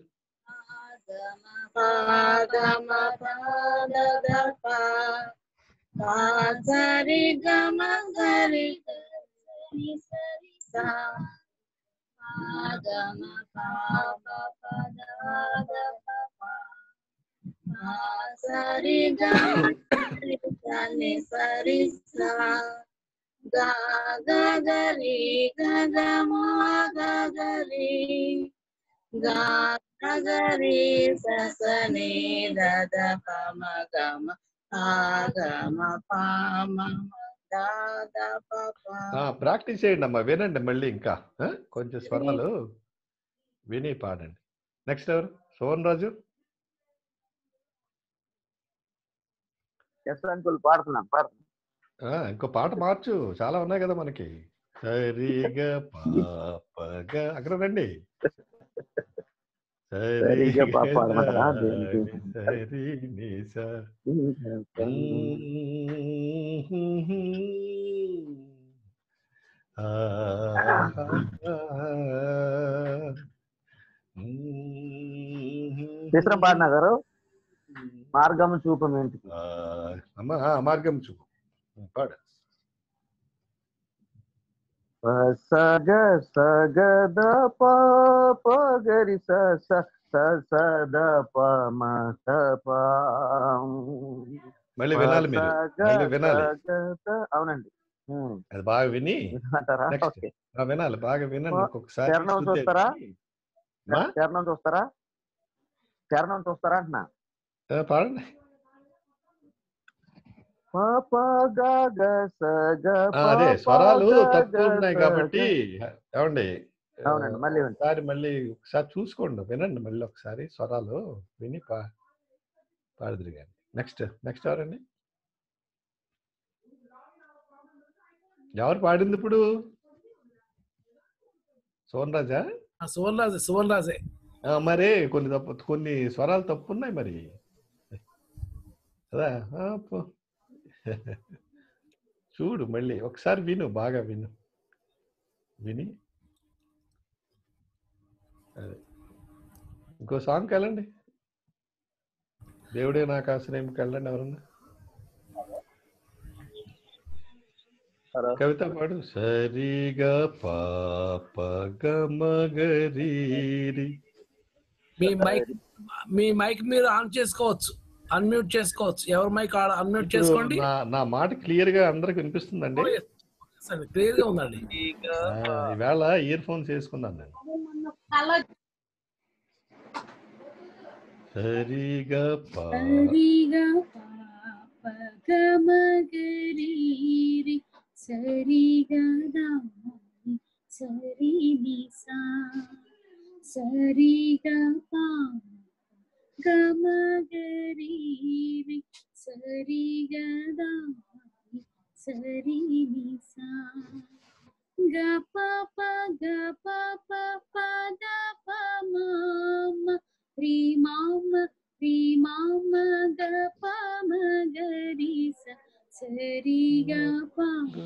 సరి గమ గరి సరి సరి సా గమ పాప పద సరి గమ గరి సని సరి సా గా గరి గమ గరి గా గరి ససని దద పమ గమ ఆగమ పామ దాద పప ప్రాక్టీస్ చేయండి అమ్మా వినండి మళ్ళీ ఇంకా ఆ? కొంచెం స్వరాలు విని పాడండి నెక్స్ట్ ఎవరు సోన్ రాజు ఎస్ అంకుల్ పాడుతున్నాం పాడుతున్నాం ఆ, ఇంకో పాట మార్చు చాలా ఉన్నాయి కదా మనకి సరిగా పాపగ అక్కడ రండి సరిగా పాప పాడమంటారా? దేనికి? సరి ని స. చిత్రం పాడినా గారు మార్గం చూపం ఏంటి ఆ, అమ్మ ఆ, మార్గం చూపు పాడు సగ సగద పాప గరి స స స సద ప మ స ప మళ్ళీ వినాలి మీరు సగ మళ్ళీ వినాలి సగద అవునండి ఉమ్. అది బాగా విని అంటారా నెక్స్ట్ ఓకే వినాలి బాగా వినండి ఒక్కొక్కసారి చరణం శృతి చూస్తారా ఎత్తి. మా? చరణం చూస్తారా చరణం చూస్తారా అంటున్నా ఆ, పాడండి పాప గ స గ ఆ, అదే పాప స్వరాలు గ తక్కువ గ ఉన్నాయి స కాబట్టి గ. ఏమండి అవునండి, మళ్ళీ వినండి. ఒకసారి మళ్ళీ ఒకసారి చూసుకోండి వినండి మళ్ళీ ఒకసారి స్వరాలు విని పా పాడుదురు కానీ నెక్స్ట్ నెక్స్ట్ ఎవరండి ఎవరు పాడింది ఇప్పుడు సోన్ రాజా ఆ, సువర్ణ రాజే సువర్ణ రాజే ఆ, మరే కొన్ని తప్పు కొన్ని స్వరాలు తప్పు ఉన్నాయి మరి కదా ఆ, పో. చూడు మళ్ళీ ఒకసారి విను బాగా విను విని అదే ఇంకో సాంగ్కి వెళ్ళండి దేవుడే నాకు ఆశ్రయంకి వెళ్ళండి ఎవరన్నా కవిత పాడు సరిగా పాప గమగరీరి మీ మైక్ మీ మైక్ మీరు ఆన్ చేసుకోవచ్చు అన్మ్యూట్ చేసుకోవచ్చు ఎవరి మైక్ అన్మ్యూట్ ఇప్పుడు చేసుకోండి నా నా మాట క్లియర్ గా అందరికి వినిపిస్తుందండి క్లియర్ గా ఉందండి ఆ, ఈవేళ ఇయర్ ఫోన్స్ వేసుకున్నాను నేను సరిగా పా సరిగా పాప గమగరీరి సరిగా సరి ని సా సరి గ పా గమ గరి రి సరి గ దా ని సరి ని సా గ ప ప గ ప ప ప ద ప మ మ రి మా మ రి మా మ గ ప మ గ రి స సరి గ ప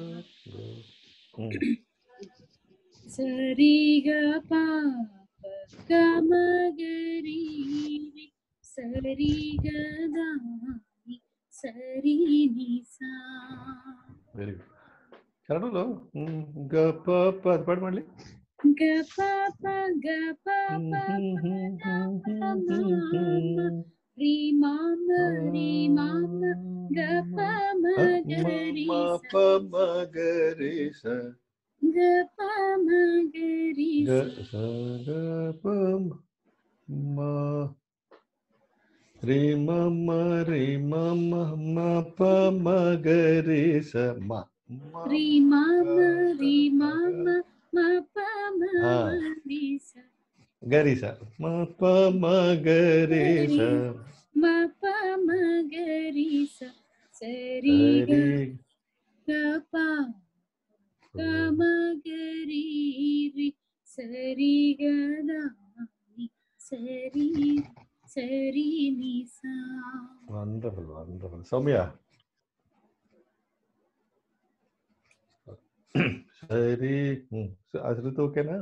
సరి గ ప ప గ మ గ రి రి సరి గ ద ని సరి ని సా వెరీ గుడ్ కన్నడలో మ్, గ ప ప అది పాడు మళ్ళీ గ ప ప గ ప ప ప ద ప మ మ రి మా మ రి మా మ గ ప మ గ రి మ స ప మ గ రి స గ ప మ గ రి గ స స గ ప మ మ రి మ మ రి మ మ మ ప మ గ రి స మ మ రి మా మ రి మా మ మ ప మ ఆ. మ రి స గ రి స మ ప మ గ రి స మ ప మ గ రి స సరి గ సరి గ ప గ మ గ రి రి సరి గ ద ని సరి సరి ని సా వండర్ఫుల్ వండర్ఫుల్ సౌమ్య సరి మ్, ఆ శృతి ఓకేనా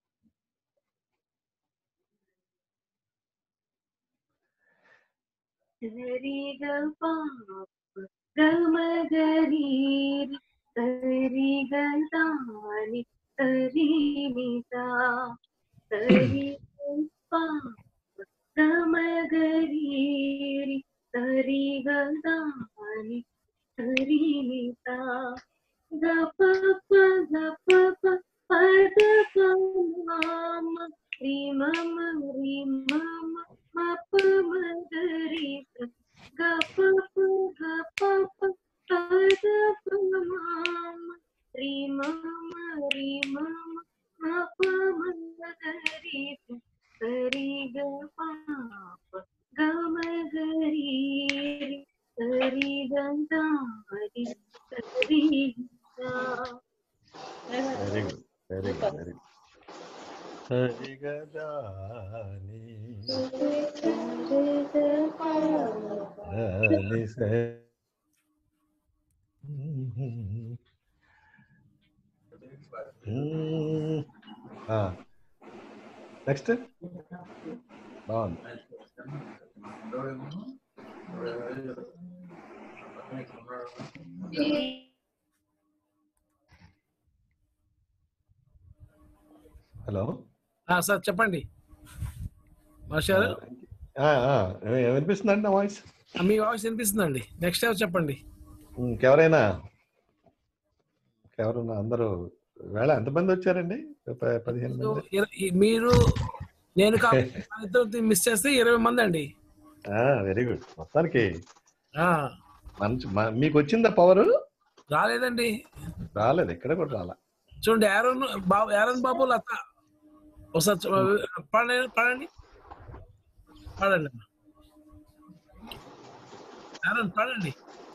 సరి గ ప గ మ గ రి రి సరి గ ద ని సరి ని సా సరి గ ప గ మ గ రి రి సరి గ ద ని సరి ని సా గ ప ప గ ప ప ప ద ప మ మ రి మ మ రి మ మ మ ప మ గ రి స గ ప ప గ ప ప ప ద ప మ మ రి మ మ రి మ మ మ ప మ గ రి స సరి గ ప ప గ మ గ రి రి సరి గ ద రి సరి గ very good very good very good సరి గ ద ని ద ని స నెక్స్ట్ బాగుంది హలో ఆ, సార్ చెప్పండి మాస్టర్ వినిపిస్తుందండి నా వాయిస్ మీ వాయిస్ వినిపిస్తుందండి నెక్స్ట్ ఎవరు చెప్పండి ఇంకెవరైనా ఇంకెవరైనా అందరూ వేళ ఎంతమంది వచ్చారండి ప- పదిహేను మంది ఇర- ఈ- మీరు నేను కాకుండా మిస్ చేస్తే ఇరవై మంది అండి వెరీ గుడ్ మొత్తానికి ఆ, మంచి మ- మీకు వచ్చిందా పవర్ రాలేదండి రాలేదు ఎక్కడ కూడా రాలా చూడండి యారోన్ బాబు యారోన్ బాబు లత ఒకసారి చూ- పాడండి పాడండి పాడండి యారోన్ పాడండి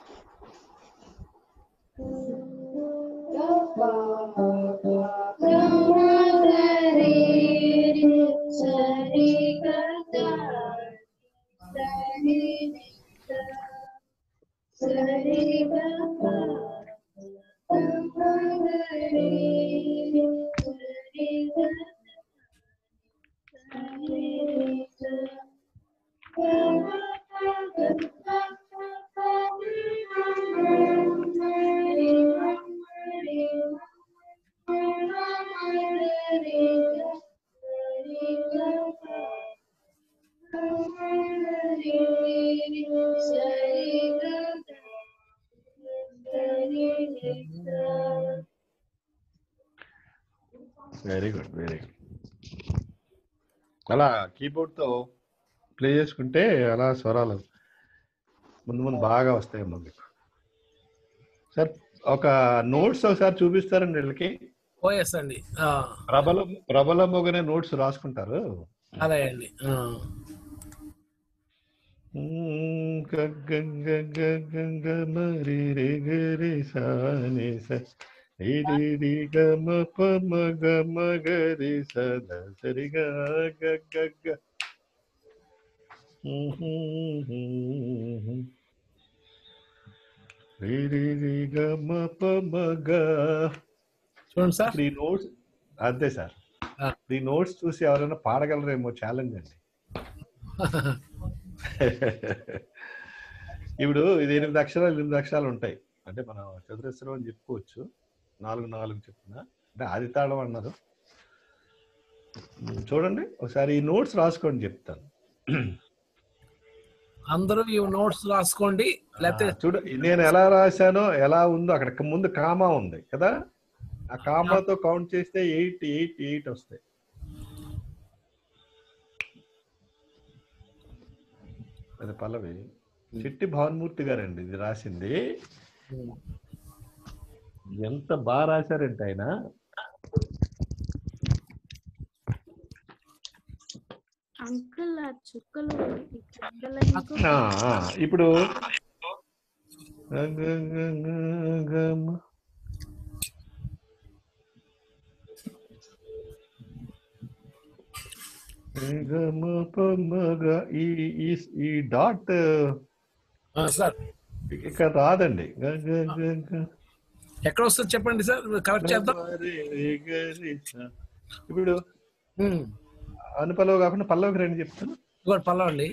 వెరీ గుడ్ వెరీ గుడ్ అలా కీబోర్డ్ తో ప్లే చేసుకుంటే అలా స్వరాలు ముందు ముందు బాగా వస్తాయి మీకు సార్ ఒక నోట్స్ ఒకసారి చూపిస్తారండి వీళ్ళకి ఓఎస్ అండి ఆ, ప్రబల ప్రబలముగానే నోట్స్ రాసుకుంటారు అదే అండి ఆ. మ్మ్, గ గ గ గ గ గ మరి రి గ రి సా ని స రి రి రి గ మ ప మ గ మ గ రి స ద స రి గ గ గ గ రి రి రి గ మ ప మ గ చూడండి సార్ ఇప్పుడు ఈ నోట్స్ అంతే సార్ ఈ నోట్స్ చూసి ఎవరైనా పాడగలరేమో ఛాలెంజ్ అండి ఇప్పుడు ఇది ఎనిమిది అక్షరాలు ఎనిమిది అక్షరాలు ఉంటాయి అంటే మనం చతురస్రం అని చెప్పుకోవచ్చు నాలుగు నాలుగు చెప్తున్నా అంటే ఆది తాళం అన్నారు ఉమ్, చూడండి ఒకసారి ఈ నోట్స్ రాసుకోండి చెప్తాను అందరూ ఈ నోట్స్ రాసుకోండి లేకపోతే ఆ, చూడు నేను ఎలా రాశానో ఎలా ఉందో అక్కడ ముందు కామా ఉంది కదా ఆ కామాతో కౌంట్ చేస్తే ఎయిట్ ఎయిట్ ఎయిట్ వస్తాయి అది పల్లవి చిట్టి భానుమూర్తి గారండి ఇది రాసింది ఎంత బాగా రాశారంటే ఆయన అంకుల్ ఆ చుక్కలు ఈ చుక్కలు ఎందుకు? ఆ, ఆ, ఇప్పుడు గ- గ- గ- గ- గ- గ మ ప మ గ ఈ ఈ- ఈ డాట్ సార్ ఇక్కడ రాదండి గ గ గ గ ఎక్కడ వస్తుంది చెప్పండి సార్ కరెక్ట్ చేద్దాం ఇప్పుడు అనుపల్లవి కాకుండా పల్లవికి రండి చెప్తాను ఇంకోటి పల్లవండి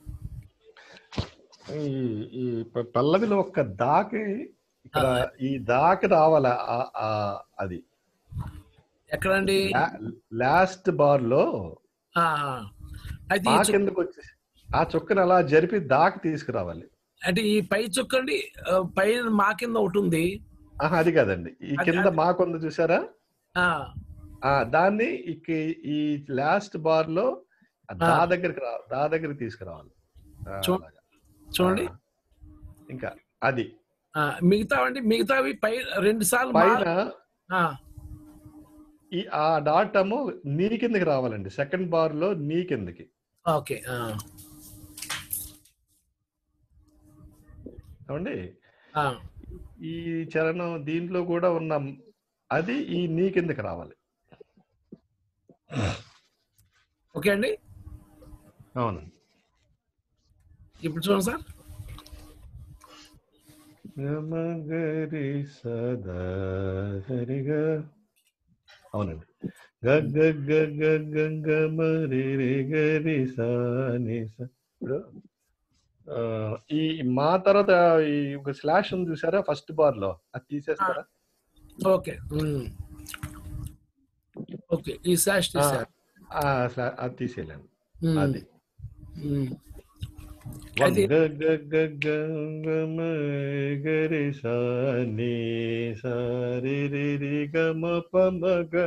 ఈ ఈ ప- పల్లవిలో ఒక్క దాకి ఇక్కడ ఈ దాకి రావాల ఆ- ఆ అది ఎక్కడండి లాస్ట్ బార్ లో ఆ, అయితే ఈ ఆ చుక్క- కిందకు వచ్చి ఆ చుక్కను అలా జరిపి దాకి తీసుకురావాలి అంటే ఈ పై చుక్కండి ఆ, పై మా కింద ఒకటి ఉంది ఆహా అది కాదండి ఈ అది- కింద అది- మాకుంది చూసారా ఆ, ఆ దాన్ని ఇక ఈ లాస్ట్ బార్ లో ఆ దా ఆ. దగ్గరికి రా దా దగ్గరికి తీసుకురావాలి ఆ, చూ- అలాగా. చూడండి ఆ, ఇంకా అది ఆ, మిగతావండి మిగతావి పై రెండు సార్లు మా- పైన ఆ, ఈ ఆ డాట్ ఏమో నీ కిందకి రావాలండి సెకండ్ బార్ లో నీ కిందకి ఓకే ఆ, ఏమండి ఆ, ఈ చరణం దీంట్లో కూడా ఉన్న అది ఈ నీ కిందకి రావాలి ఓకే అండి అవును ఇప్పుడు చూడండి సార్ గమగరి సదా సరిగా అవునండి గ గ గ గ గ గ మరి రి గరి సా ని స ఇప్పుడు ఆ, ఈ మా తర్వాత ఈ ఒక స్లాష్ ఉంది చూసారా ఫస్ట్ బార్ లో అది తీసేస్తారా ఓకే ఉమ్. ఓకే ఈ స్లాష్ తీసారు ఆ, స్లా- అది తీసేయాలండి ఉమ్. అది ఉమ్. వన్ అయితే గ గ గ గ గ మ గరి సా ని సా రి రి రి గ మ ప మ గ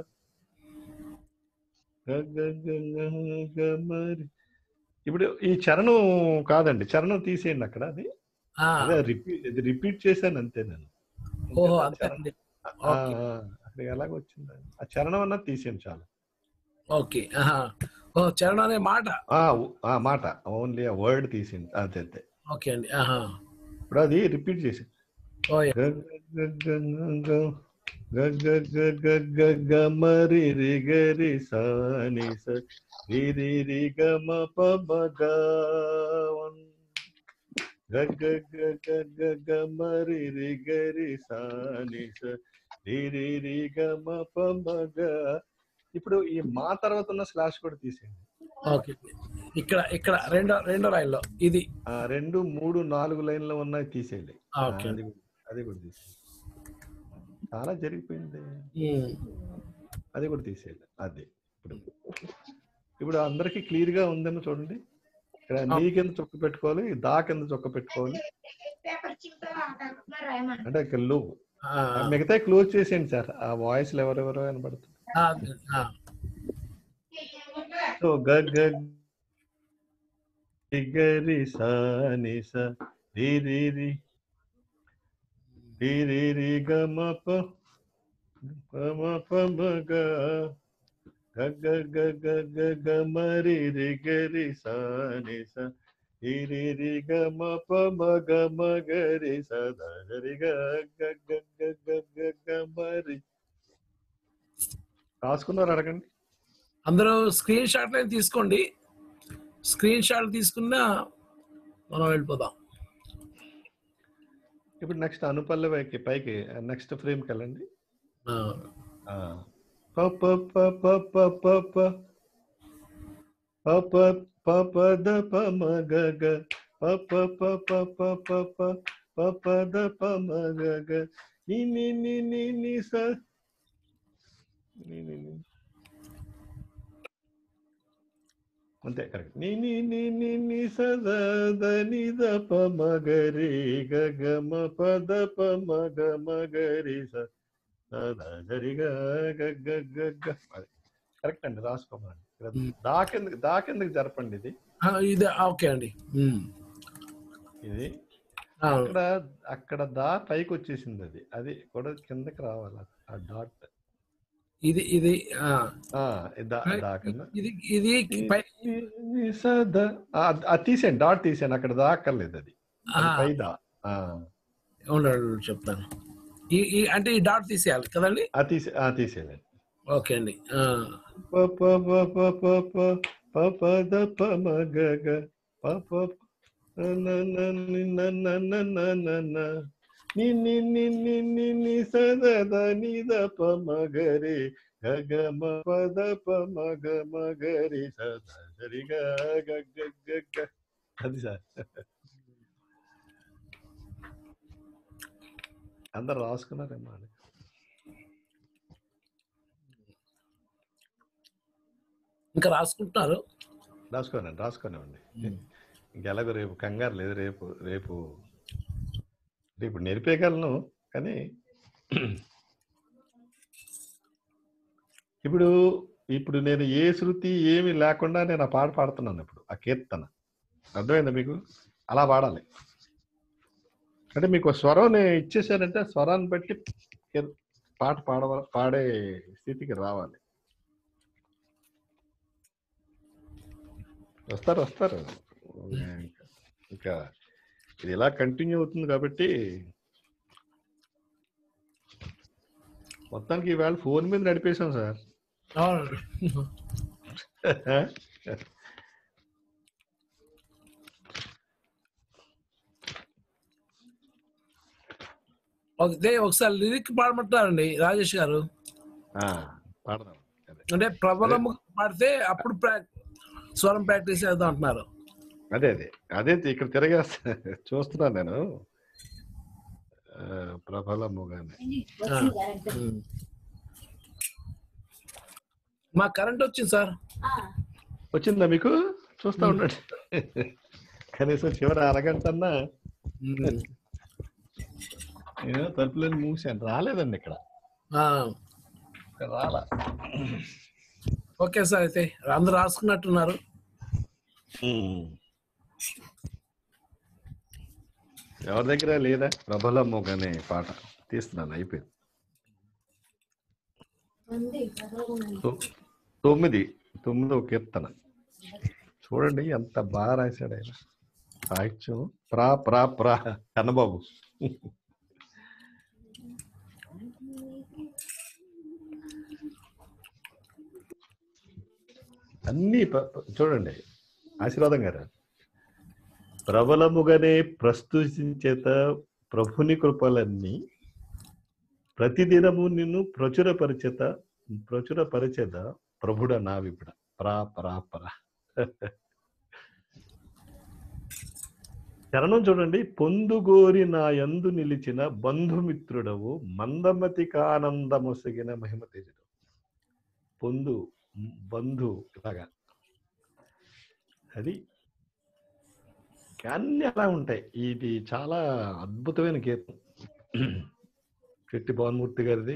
గ గ గ గ గ మ రి. ఇప్పుడు ఈ చరణం కాదండి చరణం తీసేయండి అక్కడ అది ఆ, అదే రిపీట్ ఇది రిపీట్ చేశాను అంతే నేను ఓహో ఇంకేనా అంతే చరణం అండి ఆ, ఓకే ఆ, అక్కడ ఎలాగ వచ్చింది ఆ చరణం అన్నది తీసేయండి చాలు ఓకే ఆహా. ఓ చరణం అనే మాట ఆ ఉ- ఆ మాట ఓన్లీ ఆ వర్డ్ తీసేయండి అంతే అంతే ఓకే అండి ఆహా ఇప్పుడు అది రిపీట్ చేసి ఓ యా. గ గ గ గ గ గ గ గ గ గ మ రి రి గ రి సా ని స రి రి రి గ మ ప మ గ వన్ గ గ గ గ గ గ మ రి రి గ రి సా ని స రి రి రి గ మ ప మ గ ఇప్పుడు ఈ మా తర్వాత ఉన్న స్లాష్ కూడా తీసేయండి ఓకే ఇక్కడ ఇక్కడ రెండో రెండో లైన్లో ఇది ఆ రెండు మూడు నాలుగు లైన్లు ఉన్నాయి తీసేయండి ఆ, ఓకే అది కూడా- అది కూడా తీసేయండి చాలా జరిగిపోయింది ఉమ్. అది కూడా తీసేయాలి అది ఇప్పుడు ఇప్పుడు అందరికి క్లియర్ గా ఉందేమో చూడండి ఇక్కడ నీ కింద చొక్క పెట్టుకోవాలి దా కింద చొక్క పెట్టుకోవాలి అంటే ఇక్కడ లో ఆ, మిగతా క్లోజ్ చేసేయండి సార్ ఆ వాయిస్ ఎవరెవరో వినబడుతుంది ఆ, ఆ. సో గ గ రి గ రి సా ని స రి రి రి రి రి రి గ మ ప పమ పమ గ గ గ గ గ గ గ మరి రి గ రి సా ని స ఇ రి రి గ మ ప మ గ మ గ రి స ద గ రి గ గ గ గ గ గ గ మరి రాసుకున్నారు అడగండి అందరూ స్క్రీన్ షాట్ తీసుకోండి స్క్రీన్ షాట్ తీసుకున్నా మనం వెళ్ళిపోదాం ఇప్పుడు నెక్స్ట్ అనుపల్లవికి పైకి నెక్స్ట్ ఫ్రేమ్కి వెళ్ళండి ఆ, ఆ. ప ప ప ప ప ప ప. ప ప ప ప ద ప మ గ గ. ప ప ప ప ప ప ప. ప ప ద ప మ గ గ. ని ని ని ని ని స. ని ని ని. అంతే కరెక్ట్ ని ని ని ని ని స ద ద ని ద ప మ గ రి గ గ మ ప ద ప మ గ మ గ రి స కరెక్ట్ అండి రాసుకోమండి దాకెందుకు దాకెందుకు జరపండి ఇది ఆ, ఇది ఓకే అండి ఉమ్. ఇది ఆ, అక్కడ అక్కడ దా పైకి వచ్చేసింది అది అది కూడా కిందకి రావాలి ఆ డాట్ ఇది ఇది ఆ, దా కింద ఇది ఇది పై- అది తీసేయండి డాట్ తీసేయండి అక్కడ దాక్కర్లేదు అది అది ఆ. పై దా ఆ. ఉండండి, చెప్తాను ఈ ఈ అంటే ఈ డాట్ తీసేయాలి కదండి ఆ తీసే ఆ తీసేయండి ఓకే అండి ఆ, ప ప ప ప ప ప ప ప ద ప మ గ గ ప ప ప న న ని న న న న న న ని ని ని ని ని ని స ద ద ని ద ప మ గ రి గ గ మ ప ద ప మ గ మ గ రి స ద స రి గ గ గ గ గ అది సార్ అందరు రాసుకున్నారేమో అని ఇంకా రాసుకుంటున్నారు రాసుకోనండి రాసుకోనివ్వండి ఇంకెలాగో రేపు కంగారు లేదు రేపు రేపు అంటే ఇప్పుడు నేర్పేయగలను కానీ ఇప్పుడు ఇప్పుడు నేను ఏ శృతి ఏమి లేకుండా నేను ఆ పాట పాడుతున్నాను ఇప్పుడు ఆ కీర్తన అర్థమైందా మీకు అలా పాడాలి అంటే మీకు ఒక స్వరం నేను ఇచ్చేసానంటే ఆ స్వరాన్ని బట్టి కీర్- పాట పాడ పాడే స్థితికి రావాలి వస్తారు వస్తారు ఇంకా- ఇంకా ఇది ఇలా కంటిన్యూ అవుతుంది కాబట్టి మొత్తానికి ఈవేళ ఫోన్ మీద నడిపేశాం సార్ అవునండి అదే ఒకసారి లిరిక్ పాడమంటారండి రాజేష్ గారు ఆ, పాడదాం అంటే ప్రబలము పాడితే అప్పుడు ప్రా- స్వరం ప్రాక్టీస్ చేద్దాం అంటున్నారు అదే అదే అదే ఇక్కడ తిరగేస్తా చూస్తున్నాను నేను ఆ, ప్రబలముగానే ఆ, ఉమ్. మా కరెంట్ వచ్చింది సార్ వచ్చిందా మీకు చూస్తా ఉండండి కనీసం చివరి అరగంట అన్నా నేను తలుపులను మూసాను రాలేదండి ఇక్కడ ఆ, ఇక్కడ రాలా ఓకే సార్ అయితే అందరు రాసుకున్నట్టున్నారు ఎవరి దగ్గర లేదా ప్రబలము అనే పాట తీస్తున్నాను అయిపోయింది తొ- తొమ్మిది తొమ్మిదో కీర్తన చూడండి ఎంత బాగా రాశాడు ఆయన సాహిత్యం ప్రా ప్రా ప్రా కన్నబాబు అన్ని ప- ప- చూడండి ఆశీర్వాదం గారు ప్రబలముగానే ప్రస్తుతించేత ప్రభుని కృపలన్నీ ప్రతిదినము నిన్ను ప్రచురపరిచేత ప్రచురపరిచేత ప్రభుడ నా విపుడ పరా పరా పరా చరణం చూడండి పొందుగోరి నా యందు నిలిచిన బంధుమిత్రుడవు మందమతికానందమొసగిన మహిమ తేజుడు పొందు మ్, బంధు ఇలాగా అది అన్ని అలా ఉంటాయి ఇది చాలా అద్భుతమైన గీతం చెట్టి భానుమూర్తి గారిది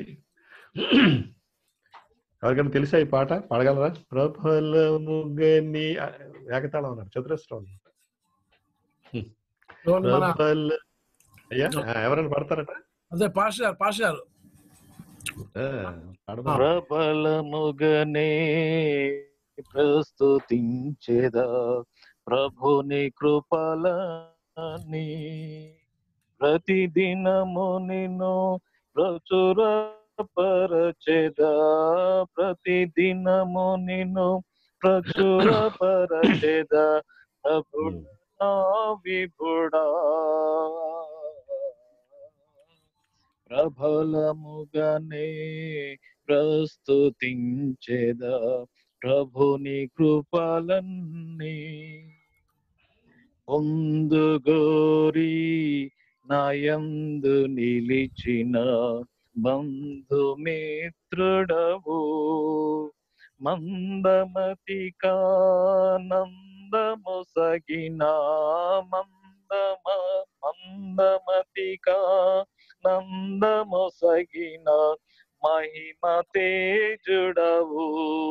ఎవరికైనా తెలుసా ఈ పాట పాడగలరా ప్రబలముగని ఏకతాళం అన్నారు చతురస్రం అన్నమాట. ఎవరు మన- ప్రబల అయ్యా ఆ, ఎవరైనా పడతారట అదే పాష గారు పాష గారు ఆ, పాడమను. ప్రబలముగనే ప్రస్తుతించేదా ప్రభుని కృపలని ప్రతిదినము నిన్ను ప్రచుర పరచెదా ప్రతిదినము నిన్ను ప్రచుర పరచెదా ప్రభు నా విభుడా ప్రబలముగానే ప్రస్తుతించేదా ప్రభుని కృపలన్నీ పొందుగోరి నాయందు నిలిచిన బంధుమిత్రుడవు మందమతికానందముసగిన మందమ మందమతికా నందముసగిన మహిమ తేజుడవు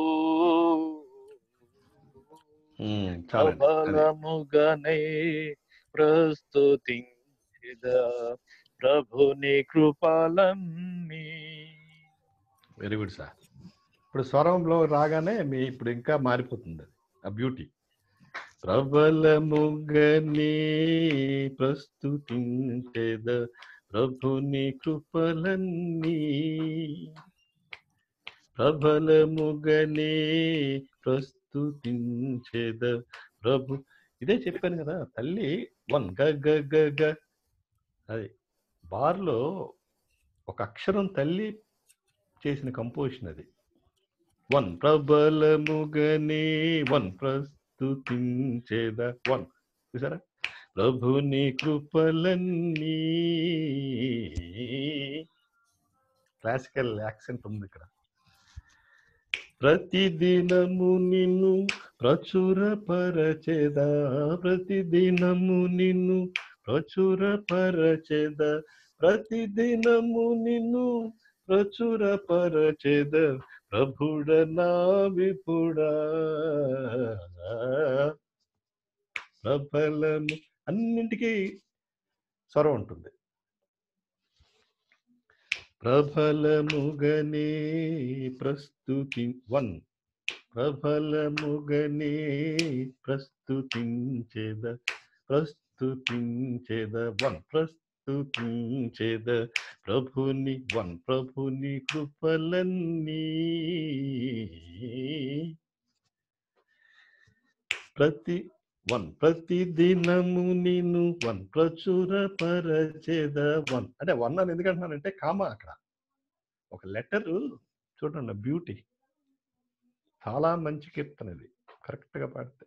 ఉమ్, చాలండి అది ప్రబలముగనే ప్రస్తుతించిద ప్రభుని కృపలన్నీ వెరీ గుడ్ సార్ ఇప్పుడు స్వరంలో రాగానే మీ ఇప్పుడు ఇంకా మారిపోతుంది అది ఆ బ్యూటీ ప్రబలముగని ప్రస్తుతించేద ప్రభుని కృపలన్నీ ప్రబలముగని ప్రస్తుతించేద ప్రభు ఇదే చెప్పాను కదా తల్లి వన్ గ గ గ గ అది బార్లో ఒక అక్షరం తల్లి చేసిన కంపోజిషన్ అది వన్ ప్రబలముగని వన్ ప్రస్తుతించేద వన్ చూసారా ప్రభుని కృపలన్నీ క్లాసికల్ యాక్సెంట్ ఉంది ఇక్కడ ప్రతిదినము నిన్ను ప్రచురపరచెదా ప్రతిదినము నిన్ను ప్రచురపరచెదా ప్రతిదినము నిన్ను ప్రచురపరచెద ప్రభుడ నా విపుడా ప్రబలము అన్నింటికీ స్వరం ఉంటుంది ప్రబలముగనే ప్రస్తుతి వన్ ప్రబలముగనే ప్రస్తుతించేద ప్రస్తుతించేద వన్ ప్రస్తుతించేద ప్రభుని వన్ ప్రభుని కృపలన్నీ ప్రతి వన్ ప్రతి దినము నేను వన్ ప్రచుర పరచేద వన్ అంటే వన్ అని ఎందుకంటున్నానంటే కామ అక్కడ ఒక లెటర్ చూడండి బ్యూటీ చాలా మంచి కీర్తన ఇది కరెక్ట్ గా పాడితే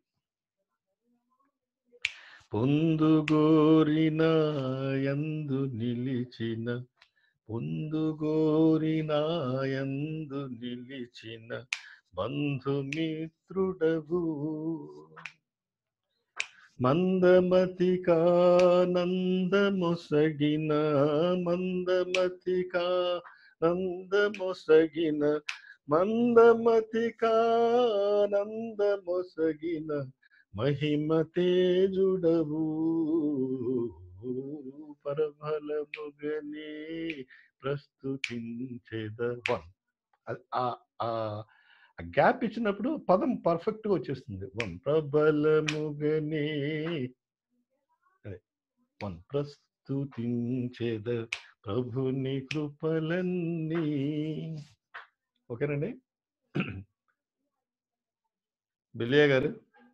పొందుగోరిన యందు నిలిచిన పొందుగోరిన యందు నిలిచిన బంధుమిత్రుడవు మందమతికానందమొసగిన మందమతికా నందమొసగిన మందమతికానందమొసగిన మహిమ తేజుడవు పరబలముగని ప్రస్తుతించేదవన్ ఆ గ్యాప్ ఇచ్చినప్పుడు పదం పర్ఫెక్ట్ గా వచ్చేస్తుంది వన్ ప్రబలముగనే అదే వన్ ప్రస్తుతించేద ప్రభుని కృపలన్నీ ఓకేనండి బిలియా గారు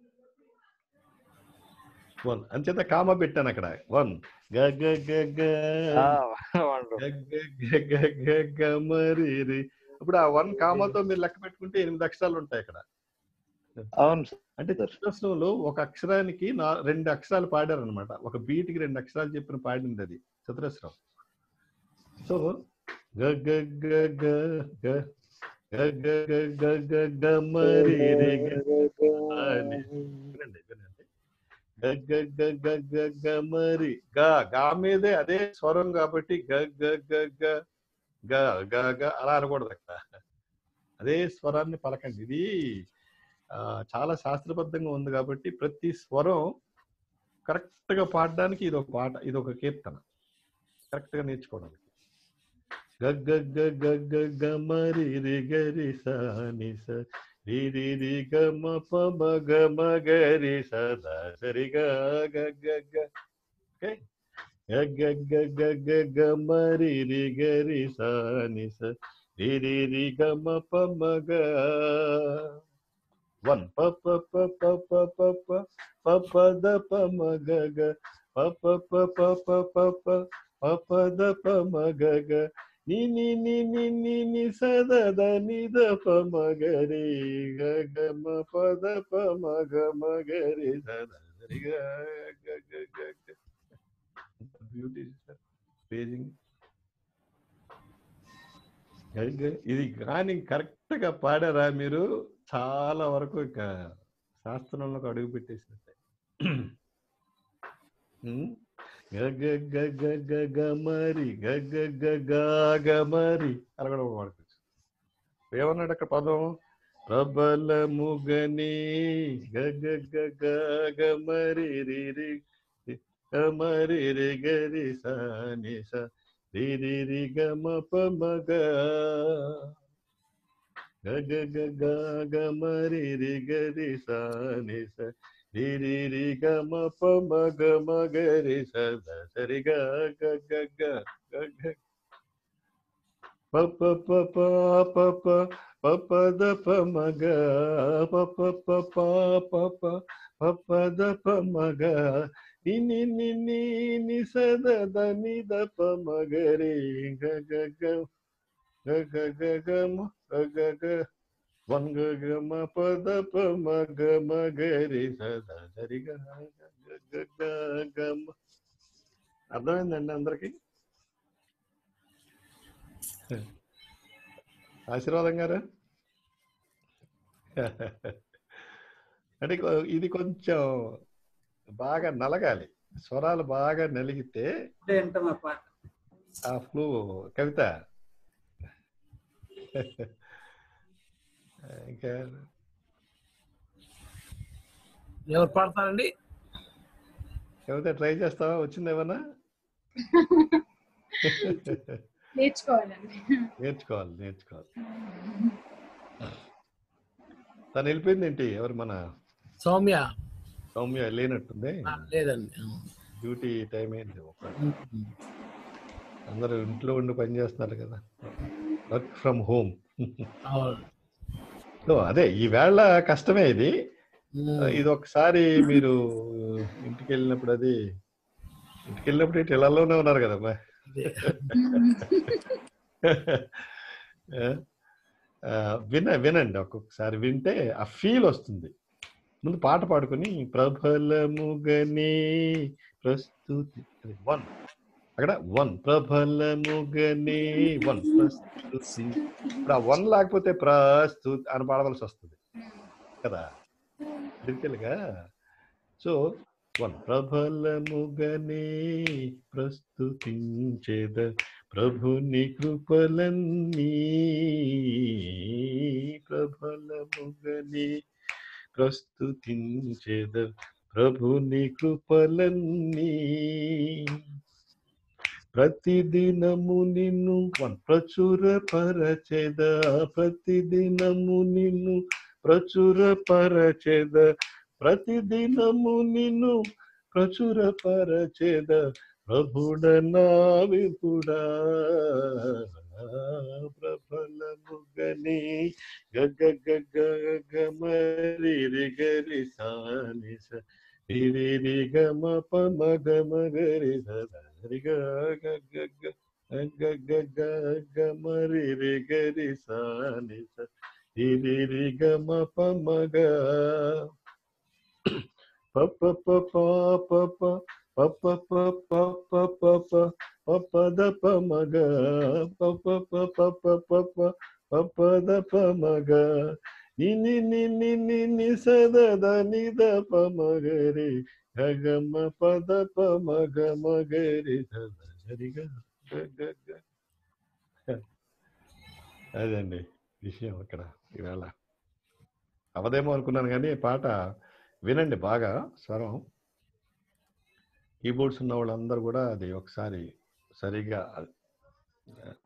వన్ అంచేత కామ పెట్టాను అక్కడ వన్ గ గ గ గ గ గ గ గ గ మరి రి. ఇప్పుడు ఆ వన్ కామాతో మీరు లెక్క పెట్టుకుంటే ఎనిమిది అక్షరాలు ఉంటాయి అక్కడ అవును అంటే చతురస్రంలో ఒక అక్షరానికి నా రెండు అక్షరాలు పాడారు అనమాట ఒక బీట్ కి రెండు అక్షరాలు చెప్పిన పాడింది అది చతురస్రం సో గ గ గ గ గ గ గ గ గ గ గ మరి రి గ అని. వినండి వినండి గ గ గ గ గ గ మరి గా గా మీదే అదే స్వరం కాబట్టి గ గ గ గ గ గ గ అలా అనకూడదు అక్కడ అదే స్వరాన్ని పలకండి ఇది ఆ, చాలా శాస్త్రబద్ధంగా ఉంది కాబట్టి ప్రతి స్వరం కరెక్ట్ గా పాడడానికి ఇది ఒక పాట ఇది ఒక కీర్తన కరెక్ట్ గా నేర్చుకోవడానికి గగ్గ గగ్గ గమరి రి గరి సాని స రి రి రి గమ పమ గమ గరి సదా సరి గ గగ్గ ఓకే గగ్గ గగ్గ గమరి రి గరి సాని స రి రి రి గమ పమ గ వన్ ప ప ప ప ప ప ప ప ప ద ప మ గ గ ప ప ప ప ప ప ప ప ప ద ప మ గ గ ని ని ని ని ని ని స ద ద ని ద ప మ గ రి గ గ మ ప ద ప మ గ మ గ రి స ద రి గ గ గ గ గ బ్యూటీ పేజింగ్ ఇది కానీ కరెక్ట్ గా పాడారా మీరు చాలా వరకు ఇక శాస్త్రంలోకి అడుగు పెట్టేసినట్టే ఉమ్. గ గ గ గ గ గ మరి గ గ గ గ గ మరి అలా కూడా వాడుకోవచ్చు ఏమన్నాడు అక్కడ పదం ప్రబల ముగని గ గ గ గ గ మరి రి రి రి గ మరి రి గ రి స ని స రి రి రి గ మ ప మ గ గ గ గ గ గ మరి రి గ రి స ని స రి రి రి గ మ ప మ గ మ గ రి స ద స రి గ గ గ గ గ గ ప ప ప ప ప ప ప ప ద ప మ గ ప ప ప ప ప ప ప ప ద ప మ గ ని ని ని ని ని స ద ద ని ద ప మ గ రి గ గ గ గ గ గ గ మ గ గ గ వన్ గ గ మ ప ద ప మ గ మ గ రి స ద స రి గ గ గ గ గ మ అర్థమైందండి అందరికి ఆశీర్వాదం గారు అంటే కొ- ఇది కొంచెం బాగా నలగాలి స్వరాలు బాగా నలిగితే వింటాం ఆ పాట ఆ ఫ్లూ కవిత ఇంకా ఎవరు పాడతారండి కవిత ట్రై చేస్తావా వచ్చింది ఏమన్నా నేర్చుకోవాలండి నేర్చుకోవాలి నేర్చుకోవాలి తను వెళ్ళిపోయింది ఏంటి ఎవరు మన సౌమ్య సౌమ్య లేనట్టుంది ఆ, లేదండి డ్యూటీ టైం అయింది అందరూ ఇంట్లో ఉండి పని చేస్తున్నారు కదా వర్క్ ఫ్రమ్ హోమ్ అవును. సో అదే ఈవేళ కష్టమే ఇది ఇది ఒకసారి మీరు ఇంటికి వెళ్ళినప్పుడు అది ఇంటికి వెళ్ళినప్పుడు ఇటు ఇళ్లలోనే ఉన్నారు కదమ్మా ఆ, విన వినండి ఒక్కొక్కసారి వింటే ఆ ఫీల్ వస్తుంది ముందు పాట పాడుకొని ప్రబలముగని ప్రస్తుతి వన్ అక్కడ వన్ ప్రబలముగని వన్ ప్రస్తుతి ఇప్పుడు ఆ వన్ లేకపోతే ప్రస్తుతి అని పాడవలసి వస్తుంది కదా లిరికల్గా సో వన్ ప్రబలముగని ప్రస్తుతించేద ప్రభుని కృపలన్నీ ప్రబలముగని ప్రస్తుతించేద ప్రభుని కృపలన్నీ ప్రతిదినము నిన్ను ప్రచుర పరచెద ప్రతిదినము నిన్ను ప్రచుర పరచెద ప్రతిదినము నిన్ను ప్రచుర పరచెద ప్రభుడ నా విపుడా ప్రబలముగని గగ గగ గమరి రి గరి సాని స రి రి రి గమ పమ గమ గరి స రి గ గ గ గ గ గ గ గమరి రి గరి సాని స రి రి రి గమ పమ గ ప ప ప ప ప ప ప ప ప ప ప ప ప ప ప ద ప మ గ ప ప ప ప ప ప ప ప ప ద ప మ గ ని ని ని ని ని ని స ద ద ని ద ప మ గ రి గ గ మ ప ద ప మ గ మ గ రి స ద స రి గ గ గ గ అదండి విషయం అక్కడ ఈవేళ అవదేమో అనుకున్నాను కానీ పాట వినండి బాగా స్వరం కీబోర్డ్స్ ఉన్న వాళ్ళందరూ కూడా అది ఒకసారి సరిగా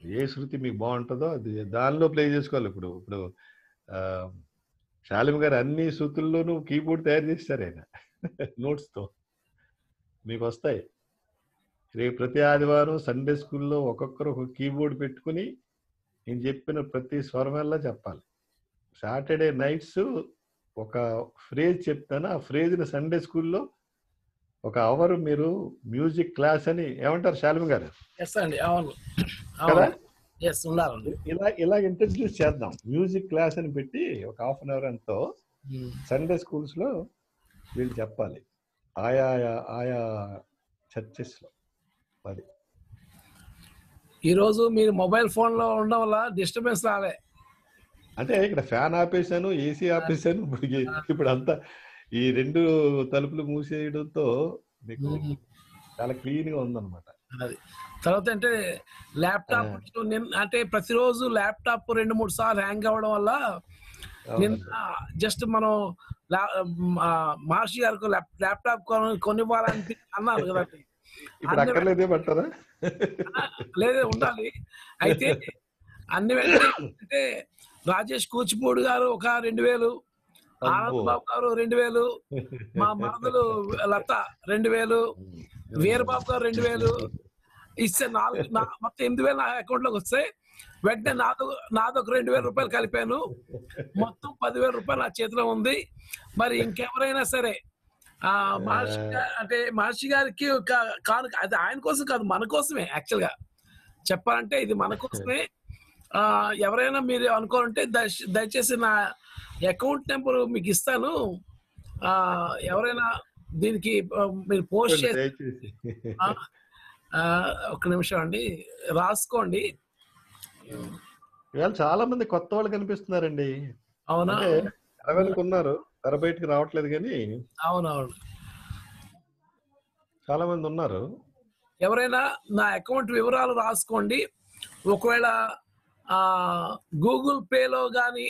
ఏ శృతి మీకు బాగుంటుందో అది దానిలో ప్లే చేసుకోవాలి ఇప్పుడు ఇప్పుడు ఆ, శాలిం గారు అన్ని శృతుల్లోనూ కీబోర్డ్ తయారు చేస్తారు ఆయన నోట్స్తో మీకు వస్తాయి రేపు ప్రతి ఆదివారం సండే స్కూల్లో ఒక్కొక్కరు ఒక కీబోర్డ్ పెట్టుకుని నేను చెప్పిన ప్రతి స్వరమల్లా చెప్పాలి సాటర్డే నైట్స్ ఒక ఫ్రేజ్ చెప్తాను ఆ ఫ్రేజ్ని సండే స్కూల్లో ఒక అవర్ మీరు మ్యూజిక్ క్లాస్ అని ఏమంటారు శాలిం గారు ఎస్ అండి అవును కదా అవును ఎస్ ఉండాలండి ఇలా ఇలా ఇంట్రడ్యూస్ చేద్దాం మ్యూజిక్ క్లాస్ అని పెట్టి ఒక హాఫ్ అన్ అవర్ ఎంతో సండే స్కూల్స్ లో వీళ్ళు చెప్పాలి ఆయా ఆయా- ఆయా చర్చెస్ లో అది ఈరోజు మీరు మొబైల్ ఫోన్ లో ఉండడం వల్ల డిస్టర్బెన్స్ రాలే అంటే ఇక్కడ ఫ్యాన్ ఆపేసాను ఏసీ ఆపేసాను ఇప్పుడు ఈ- ఇప్పుడు అంతా ఈ రెండు తలుపులు మూసేయడంతో మీకు చాలా క్లీన్ గా ఉందన్నమాట అది తర్వాత అంటే ల్యాప్టాప్ నిన్న అంటే ప్రతిరోజు ల్యాప్టాప్ రెండు మూడు సార్లు హ్యాంగ్ అవ్వడం వల్ల నిన్న జస్ట్ మనం లా- ఆ, మహర్షి గారికి ల్యాప్- ల్యాప్టాప్ కొని కొనివ్వాలని అన్నారు కదా ఇప్పుడు అక్కర్లేదే పట్టారా లేదే ఉండాలి అయితే అన్ని వెంటనే అంటే రాజేష్ కూచిపూడి గారు ఒక రెండు వేలు ఆనంద్ బాబు గారు రెండు వేలు మా మరదలు లత రెండు వేలు వీరబాబు గారు రెండు వేలు ఇస్తే నాలుగు నా- మొత్తం ఎనిమిది వేలు నా అకౌంట్ లోకి వస్తాయి వెంటనే నాదో నాదో ఒక రెండు వేల రూపాయలు కలిపాను మొత్తం పదివేల రూపాయలు నా చేతిలో ఉంది మరి ఇంకెవరైనా సరే ఆ మహర్షి గా- అంటే మహర్షి గారికి ఒక కానుక అది ఆయన కోసం కాదు మన కోసమే యాక్చువల్ గా చెప్పాలంటే ఇది మన కోసమే ఆ ఎవరైనా మీరు అనుకోవాలంటే దయ- దయచేసి నా అకౌంట్ నెంబర్ మీకు ఇస్తాను ఆ ఎవరైనా దీనికి ఆ, మీరు పోస్ట్ చేసి దయచేసి ఆ, ఆ, ఒక్క నిమిషం అండి రాసుకోండి ఇవాళ చాలా మంది కొత్త వాళ్ళు కనిపిస్తున్నారండి అవునా అంటే తెర వెనుక ఉన్నారు తెర బయటికి రావట్లేదు కానీ అవునవును చాలా మంది ఉన్నారు ఎవరైనా నా అకౌంట్ వివరాలు రాసుకోండి ఒకవేళ ఆ, గూగుల్ పేలో కానీ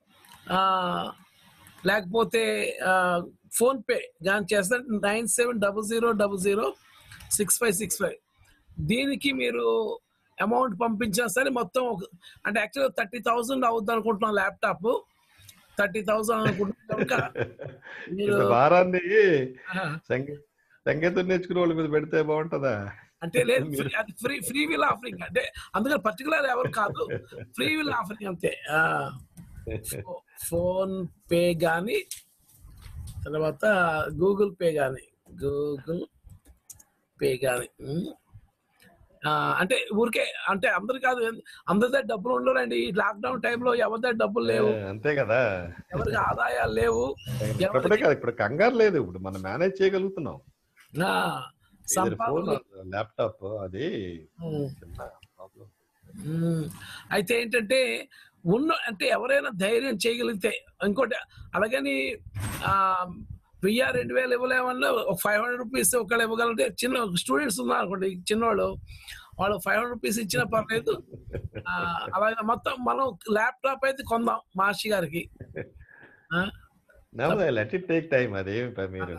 లేకపోతే ఆ, ఫోన్ పే కానీ చేస్తే nine seven double zero double zero six five six five దీనికి మీరు అమౌంట్ పంపించినా సరే మొత్తం ఒక అంటే యాక్చువల్గా థర్టీ థౌజండ్ అవుద్ది అనుకుంటున్నాం ల్యాప్టాప్ థర్టీ థౌజండ్ అనుకుంటున్నాం కనుక మీరు ఇంత భారాన్ని ఆ. సంగీ- సంగీతం నేర్చుకునే వాళ్ళ మీద పెడితే బాగుంటుందా అంటే లేదు free- అది ఫ్రీ ఫ్రీ విల్ ఆఫరింగ్ అంటే అందుకని పర్టికులర్ ఎవరు కాదు ఫ్రీ విల్ ఆఫరింగ్ అంతే ఆ, ఫో- ఫోన్ పే కానీ తర్వాత గూగుల్ పే కానీ గూగుల్ పే కానీ ఉమ్. ఆ, అంటే ఊరికే అంటే అందరు కాదు అందరి దగ్గర డబ్బులు ఉండరండి ఈ లాక్డౌన్ టైంలో ఎవరి దగ్గర డబ్బులు లేవు ఆ, అంతే కదా ఎవరికి ఆదాయాలు లేవు ఇప్పుడే కాదు ఇప్పుడు కంగారు లేదు ఇప్పుడు మనం మేనేజ్ చేయగలుగుతున్నాం ఆ, ఫోన్ సంపాదన ల్యాప్టాప్ అది ఉమ్. చిన్న ప్రాబ్లం మ్మ్. అయితే ఏంటంటే ఉన్న అంటే ఎవరైనా ధైర్యం చేయగలిగితే ఇంకోటి అలాగని ఆ, వెయ్యి రెండు వేలు ఇవ్వలేమన్నా ఒక ఫైవ్ హండ్రెడ్ రూపీస్ ఒకళ్ళు ఇవ్వగలిగితే చిన్న స్టూడెంట్స్ ఉన్నారు అనుకోండి చిన్నవాళ్ళు వాళ్ళు ఫైవ్ హండ్రెడ్ రూపీస్ ఇచ్చినా పర్లేదు ఆ, అలాగే మొత్తం మనం ల్యాప్టాప్ అయితే కొందాం మహర్షి గారికి ఆ, లెట్ ఇట్ టేక్ టైం అది ప- మీరు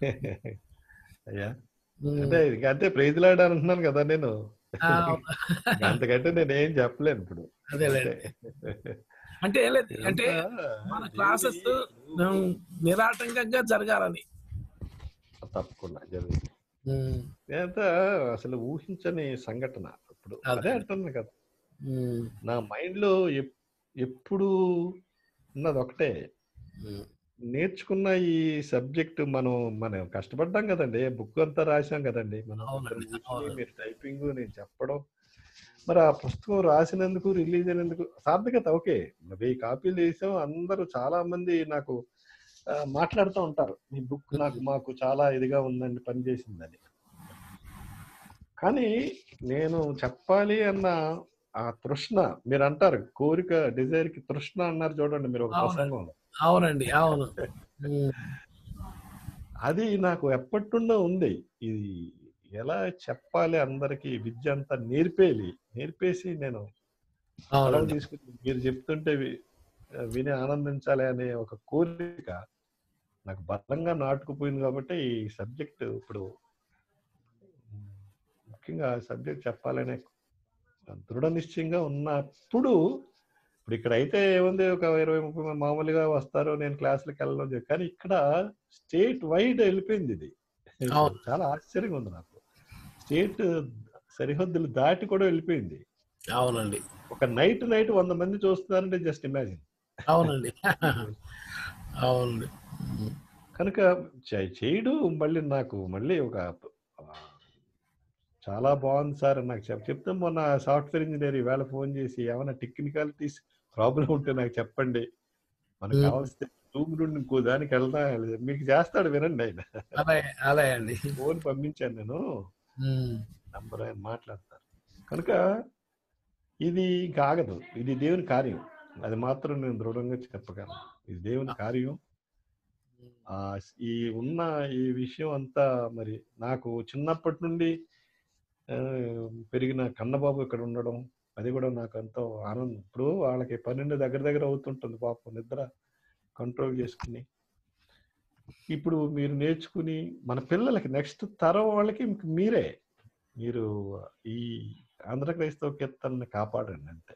అయ్యా మ్మ్. అంటే ఇక అంతే ప్రైజ్ లాడ్ అంటున్నాను కదా నేను ఆ, ఇక అంతకంటే నేను ఏం చెప్పలేను ఇప్పుడు అదేలేండి అంటే ఏం లేదు అంటే మన క్లాసెస్ నిరాటంకంగా జరగాలని తప్పకుండా జరుగుతుంది మ్మ్. ఇదంతా అసలు ఊహించని సంఘటన ఇప్పుడు అదే అంటున్నాను కదా మ్మ్. నా మైండ్ లో ఎప్- ఎప్పుడు ఉన్నది ఒకటే నేర్చుకున్న ఈ సబ్జెక్ట్ మనం మనం కష్టపడ్డాం కదండి బుక్ అంతా రాసాం కదండి మనం ఇద్దరం కూర్చుని మీరు టైపింగ్ నేను చెప్పడం మరి ఆ పుస్తకం రాసినందుకు రిలీజ్ అయినందుకు సార్థకత ఓకే వెయ్యి కాపీలు వేసాం అందరూ చాలా మంది నాకు ఆ, మాట్లాడుతూ ఉంటారు మీ బుక్ నాకు మాకు చాలా ఇదిగా ఉందండి పనిచేసిందని కానీ నేను చెప్పాలి అన్న ఆ తృష్ణ మీరు అంటారు కోరిక డిజైర్ కి తృష్ణ అన్నారు చూడండి మీరు ఒక అవునండి. ప్రసంగంలో అవునండి అవును మ్మ్. అది నాకు ఎప్పటినుండో ఉంది ఇది ఎలా చెప్పాలి అందరికి విద్య అంతా నేర్పేయాలి నేర్పేసి నేను సెలవు అవునండి. తీసుకుని మీరు చెప్తుంటే వి- విని ఆనందించాలి అనే ఒక కోరిక నాకు బలంగా నాటుకుపోయింది కాబట్టి ఈ సబ్జెక్ట్ ఇప్పుడు ముఖ్యంగా సబ్జెక్ట్ చెప్పాలనే దృఢ నిశ్చయంగా ఉన్నప్పుడు ఇప్పుడు ఇక్కడ అయితే ఏముంది ఒక ఇరవై ముప్పై మంది మామూలుగా వస్తారు నేను క్లాసులకు వెళ్ళడం చెప్పి కానీ ఇక్కడ స్టేట్ వైడ్ వెళ్ళిపోయింది ఇది అవును. చాలా ఆశ్చర్యంగా ఉంది నాకు స్టేట్ సరిహద్దులు దాటి కూడా వెళ్ళిపోయింది అవునండి ఒక నైట్ నైట్ వంద మంది చూస్తున్నారంటే జస్ట్ ఇమాజిన్ అవునండి అవునండి కనుక చే- చేయడు మళ్ళీ నాకు మళ్ళీ ఒక ఆ, చాలా బాగుంది సార్ అని నాకు చెప్ చెప్తే మొన్న సాఫ్ట్వేర్ ఇంజనీర్ ఈవేళ ఫోన్ చేసి ఏమైనా టెక్నికాలిటీస్ ప్రాబ్లం ఉంటే నాకు చెప్పండి మనకు Hmm. కావాల్సిన రూమ్ నుండి ఇంకో దానికి వెళ్దా మీకు చేస్తాడు వినండి ఆయన అలా అలా అండి ఫోన్ పంపించాను నేను ఉమ్. నంబర్ ఆయన మాట్లాడతారు కనుక ఇది ఇంకా ఆగదు ఇది దేవుని కార్యం అది మాత్రం నేను దృఢంగా చెప్పగలను ఇది దేవుని కార్యం ఆ ఈ ఉన్న ఈ విషయం అంతా మరి నాకు చిన్నప్పటి నుండి ఆ, పెరిగిన కన్నబాబు ఇక్కడ ఉండడం అది కూడా నాకు ఎంతో ఆనందం ఇప్పుడు వాళ్ళకి పన్నెండు దగ్గర దగ్గర అవుతుంటుంది పాపం నిద్ర కంట్రోల్ చేసుకుని ఇప్పుడు మీరు నేర్చుకుని మన పిల్లలకి నెక్స్ట్ తరం వాళ్ళకి ఇంక మీరే మీరు ఈ ఆంధ్ర క్రైస్తవ కీర్తనని కాపాడండి అంతే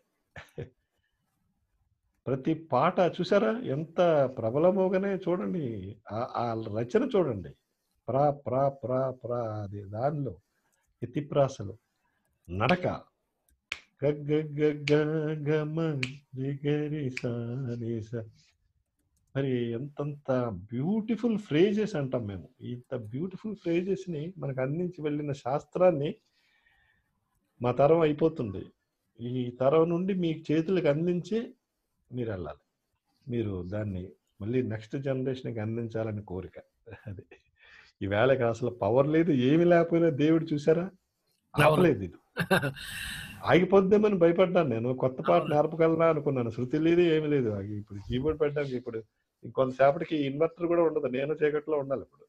ప్రతి పాట చూసారా ఎంత ప్రబలమోగానే చూడండి ఆ- ఆ రచన చూడండి ప్రా ప్రా ప్రా ప్రా అది దానిలో ఎత్తిప్రాసలు నడక గ గ గ గ గ మ రి గ రి స రి స. మరి ఎంతంత బ్యూటిఫుల్ ఫ్రేజెస్ అంటాం మేము ఇంత బ్యూటిఫుల్ ఫ్రేజెస్ ని మనకు అందించి వెళ్ళిన శాస్త్రాన్ని మా తరం అయిపోతుంది ఈ తరం నుండి మీ చేతులకు అందించి మీరు వెళ్ళాలి మీరు దాన్ని మళ్ళీ నెక్స్ట్ జనరేషన్కి అందించాలని కోరిక అది ఈ వేళకి అసలు పవర్ లేదు ఏమి లేకపోయినా దేవుడు చూసారా ఆపలేదు ఇది ఆగిపోద్దామని భయపడ్డాను నేను కొత్త పాట నేర్పగలనా అనుకున్నాను శృతి లేదు ఏమీ లేదు ఆగి ఇప్పుడు కీబోర్డ్ పెట్టడానికి ఇప్పుడు ఇంకొంతసేపటికి ఇన్వర్టర్ కూడా ఉండదు నేను చీకట్లో ఉండాలి ఇప్పుడు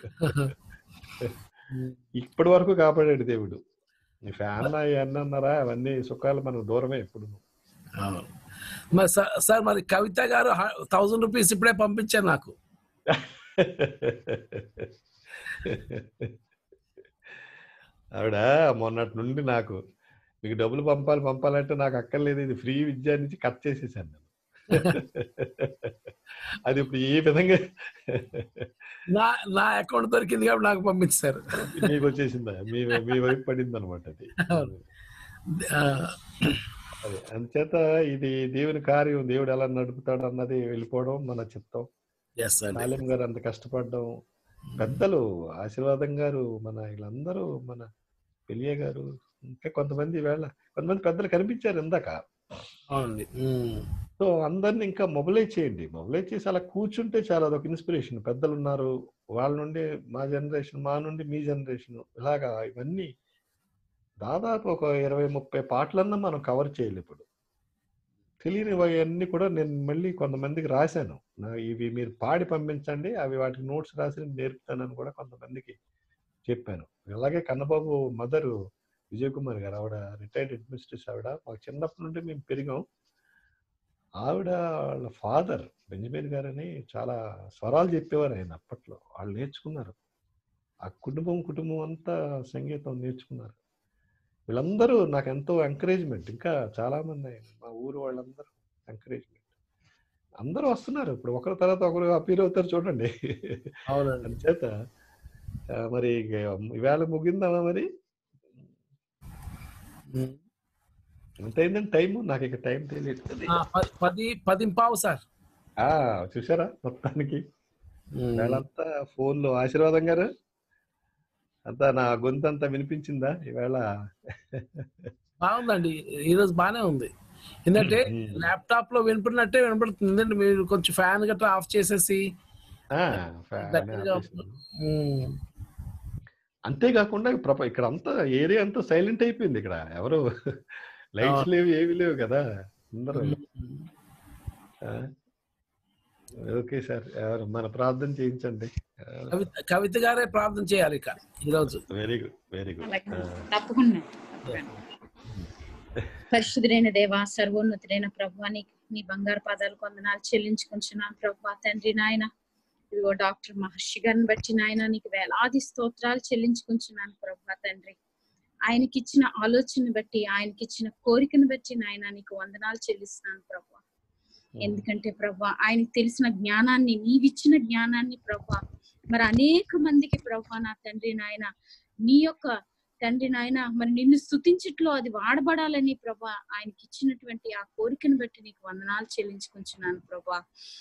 ఇప్పటి వరకు కాపాడాడు దేవుడు ఈ ఫ్యాన్ అవన్నీ అన్నారా అవన్నీ సుఖాలు మనకు దూరమే ఇప్పుడు అవును. మరి సార్ సార్ మరి కవిత గారు థౌజండ్ రూపీస్ ఇప్పుడే పంపించారు నాకు ఆవిడ మొన్నటి నుండి నాకు మీకు డబ్బులు పంపాలి పంపాలంటే నాకు అక్కర్లేదు ఇది ఫ్రీ విద్య నుంచి కట్ చేసేసాను నేను అది ఇప్పుడు ఏ విధంగా నా నా అకౌంట్ దొరికింది కాబట్టి నాకు పంపించారు మీకు వచ్చేసిందా మీ మీ వైపు పడింది అనమాట అది ఆ, అదే అందుచేత ఇది దేవుని కార్యం దేవుడు ఎలా నడుపుతాడు అన్నది వెళ్ళిపోవడం మన చిత్తం yes అండి సాలెం గారు అంత కష్టపడడం పెద్దలు ఆశీర్వాదం గారు మన వీళ్ళందరూ మన పెళ్ళియ గారు ఇంకా కొంతమంది వేళ కొంతమంది పెద్దలు కనిపించారు ఇందాక అవునండి ఉమ్. సో అందరిని ఇంకా మొబిలైజ్ చేయండి మొబిలైజ్ చేసి అలా కూర్చుంటే చాలా అదొక ఇన్స్పిరేషన్ పెద్దలు ఉన్నారు వాళ్ళ నుండి మా జనరేషన్ మా నుండి మీ జనరేషన్ ఇలాగా ఇవన్నీ దాదాపు ఒక ఇరవై ముప్పై పాటలన్నా మనం కవర్ చేయాలి ఇప్పుడు తెలియనివన్నీ కూడా నేను మళ్ళీ కొంతమందికి రాశాను నా ఇవి మీరు పాడి పంపించండి అవి వాటికి నోట్స్ రాసి నేను నేర్పుతానని కూడా కొంతమందికి చెప్పాను అలాగే కన్నబాబు మదరు విజయ్ కుమార్ గారు ఆవిడ రిటైర్డ్ అడ్మినిస్ట్రేటర్ ఆవిడ మాకు చిన్నప్పటి నుండి మేము పెరిగాం ఆవిడ వాళ్ళ ఫాదర్ బెంజమిన్ గారని చాలా స్వరాలు చెప్పేవారు ఆయన అప్పట్లో వాళ్ళు నేర్చుకున్నారు ఆ కుటుంబం కుటుంబం అంతా సంగీతం నేర్చుకున్నారు వీళ్ళందరూ నాకు ఎంతో ఎంకరేజ్మెంట్ ఇంకా చాలా మంది మా ఊరు వాళ్ళందరూ ఎంకరేజ్మెంట్ అందరూ వస్తున్నారు ఇప్పుడు ఒకరి తర్వాత ఒకరు అపీర్ అవుతారు చూడండి అవునండి చేత మరి ఇక ఈవేళ ముగిందామా మరి ఉమ్. ఎంత అయిందండి టైం నాకు ఇక టైం తెలియదు ఆ, ప- పది పది పావు సార్ ఆ చూసారా మొత్తానికి ఉమ్. వేళంతా ఫోన్లో ఆశీర్వాదం గారు అంతా నా గొంతు అంతా వినిపించిందా ఈవేళ బాగుందండి ఈరోజు బాగానే ఉంది ఎందుకంటే ల్యాప్టాప్ లో వినపడినట్టే వినపడుతుంది ఎందుకంటే మీరు కొంచెం ఫ్యాన్ గట్రా ఆఫ్ చేసేసి ఆ, ఫ్యాన్ దగ్గరగా ఆపేసాను. ఉమ్. అంతేకాకుండా ప్రప ఇక్కడ అంతా ఏరియా అంతా సైలెంట్ అయిపోయింది ఇక్కడ ఎవరు లైట్స్ అవును. లేవు ఏవి లేవు కదా అందరూ ఆ, ఓకే సార్ ఎవరు మన ప్రార్థన చేయించండి కవిత కవిత గారే ప్రార్థన చేయాలి ఇక ఈరోజు వెరీ గుడ్ వెరీ గుడ్ అలాగే తప్పకుండా పరిశుద్ధుడైన దేవ సర్వోన్నతుడైన ప్రభు నీకు నీ బంగారు పాదాలు కొందనాలు చెల్లించుకుంటున్నాను ప్రభు తండ్రి నాయన ఇదిగో డాక్టర్ మహర్షి గారిని బట్టి నాయన నీకు వేలాది స్తోత్రాలు చెల్లించుకుంటున్నాను ప్రభు తండ్రి ఆయనకిచ్చిన ఆలోచనని బట్టి ఆయనకిచ్చిన కోరికను బట్టి నాయన నీకు వందనాలు చెల్లిస్తున్నాను ప్రభా ఎందుకంటే ప్రభా ఆయనకి తెలిసిన జ్ఞానాన్ని నీవిచ్చిన జ్ఞానాన్ని ప్రభా మరి అనేక మందికి ప్రభా నా తండ్రి నాయన నీ యొక్క తండ్రి నాయన మరి నిన్ను స్థుతించట్లో అది వాడబడాలని ప్రభా ఆయనకి ఇచ్చినటువంటి ఆ కోరికను బట్టి నీకు వందనాలు చెల్లించుకుంటున్నాను ప్రభా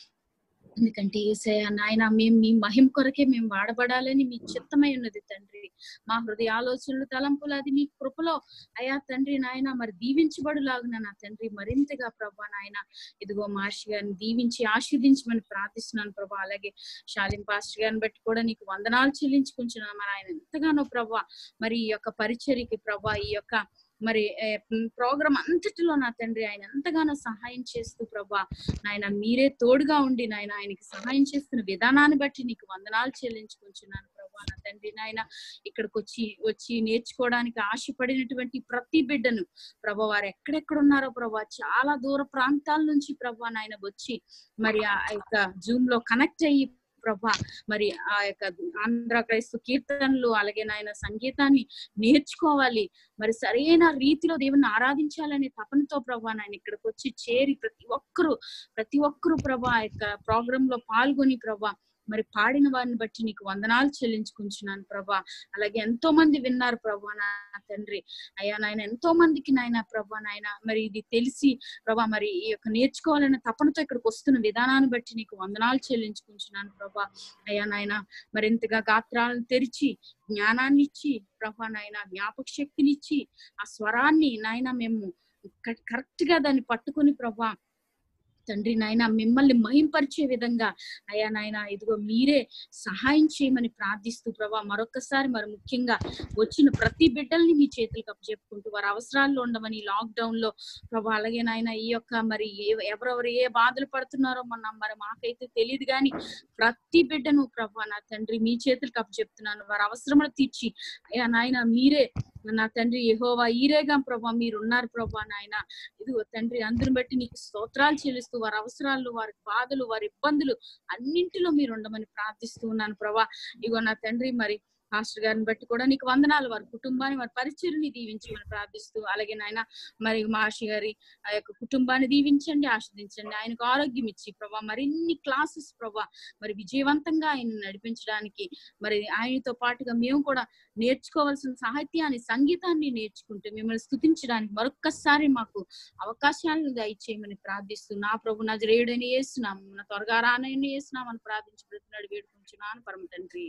ఎందుకంటే ఏసయ్య నాయన మేము మీ మహిమ కొరకే మేము వాడబడాలని మీ చిత్తమై ఉన్నది తండ్రి మా హృదయ ఆలోచనలు తలంపులు అది మీ కృపలో అయా తండ్రి నాయన మరి దీవించబడులాగున నా తండ్రి మరింతగా ప్రభా నాయన ఇదిగో మహర్షి గారిని దీవించి ఆశీర్దించమని ప్రార్థిస్తున్నాను ప్రభా అలాగే షాలిం పాస్టర్ గారిని బట్టి కూడా నీకు వందనాలు చెల్లించుకుంటున్నాను మరి ఆయన ఎంతగానో ప్రభా మరి ఈ యొక్క పరిచర్యకి ప్రభా ఈ యొక్క మరి ప్రోగ్రామ్ అంతటిలో నా తండ్రి ఆయన ఎంతగానో సహాయం చేస్తూ ప్రభా నాయన మీరే తోడుగా ఉండి నాయన ఆయనకి సహాయం చేస్తున్న విధానాన్ని బట్టి నీకు వందనాలు చెల్లించుకుంటున్నాను ప్రభా నా తండ్రి నాయన ఇక్కడికి వచ్చి వచ్చి నేర్చుకోవడానికి ఆశపడినటువంటి ప్రతి బిడ్డను ప్రభా వారు ఎక్కడెక్కడ ఉన్నారో ప్రభా చాలా దూర ప్రాంతాల నుంచి ప్రభా నాయన వచ్చి మరి ఆ యొక్క జూమ్ లో కనెక్ట్ అయ్యి ప్రభా మరి ఆ యొక్క ఆంధ్ర క్రైస్తవ కీర్తనలు అలాగే నాయన సంగీతాన్ని నేర్చుకోవాలి మరి సరైన రీతిలో దేవుని ఆరాధించాలనే తపనతో ప్రభా నాయన ఇక్కడికి వచ్చి చేరి ప్రతి ఒక్కరూ ప్రతి ఒక్కరూ ప్రభా ఆ యొక్క ప్రోగ్రామ్ లో పాల్గొని ప్రభా మరి పాడిన వారిని బట్టి నీకు వందనాలు చెల్లించుకుంటున్నాను ప్రభా అలాగే ఎంతో మంది విన్నారు ప్రభా నా తండ్రి అయ్యా నాయన ఎంతో మందికి నాయన ప్రభా నాయన మరి ఇది తెలిసి ప్రభా మరి ఈ యొక్క నేర్చుకోవాలనే తపనతో ఇక్కడికి వస్తున్న విధానాన్ని బట్టి నీకు వందనాలు చెల్లించుకుంటున్నాను ప్రభా అయ్యా నాయన మరింతగా గాత్రాలను తెరిచి జ్ఞానాన్ని ఇచ్చి ప్రభా నాయన జ్ఞాపక శక్తినిచ్చి ఆ స్వరాన్ని నాయన మేము కరెక్ట్ గా దాన్ని పట్టుకొని ప్రభా తండ్రి నాయన మిమ్మల్ని మహింపరిచే విధంగా అయ్యా నాయన ఇదిగో మీరే సహాయం చేయమని ప్రార్థిస్తూ ప్రభా మరొకసారి మరి ముఖ్యంగా వచ్చిన ప్రతి బిడ్డల్ని మీ చేతులకు అప్పచెప్పుకుంటూ వారి అవసరాల్లో ఉండమని లాక్ డౌన్ లో ప్రభా అలాగే నాయన ఈ యొక్క మరి ఏ- ఎవరెవరు ఏ బాధలు పడుతున్నారో మొన్న మరి మాకైతే తెలియదు కానీ ప్రతి బిడ్డను ప్రభా నా తండ్రి మీ చేతులకు అప్పచెప్తున్నాను వారి అవసరములు తీర్చి అయ్యా నాయన మీరే నా తండ్రి యెహోవా ఈరేగా ప్రభా మీరు ఉన్నారు ప్రభా నాయన ఇదిగో తండ్రి అందరిని బట్టి నీకు స్తోత్రాలు చెల్లిస్తూ వారి అవసరాలు వారి బాధలు వారి ఇబ్బందులు అన్నింటిలో మీరు ఉండమని ప్రార్థిస్తూ ఉన్నాను ప్రభా ఇగో నా తండ్రి మరి పాస్టర్ గారిని బట్టి కూడా నీకు వందనాలు వారి కుటుంబాన్ని వారి పరిచయని దీవించమని ప్రార్థిస్తూ అలాగే నాయన మరి మహర్షి గారి ఆ యొక్క కుటుంబాన్ని దీవించండి ఆస్వాదించండి ఆయనకు ఆరోగ్యం ఇచ్చి ప్రభా మరిన్ని క్లాసెస్ ప్రభా మరి విజయవంతంగా ఆయన నడిపించడానికి మరి ఆయనతో పాటుగా మేము కూడా నేర్చుకోవాల్సిన సాహిత్యాన్ని సంగీతాన్ని నేర్చుకుంటూ మిమ్మల్ని స్థుతించడానికి మరొక్కసారి మాకు అవకాశాలను దయచేయమని ప్రార్థిస్తూ నా ప్రభు నా రేయుడని వేస్తున్నాము నా త్వరగా రానని వేస్తున్నామని ప్రార్థించబడుతున్నాడు వేడుకుంటున్నాను పరమ తండ్రి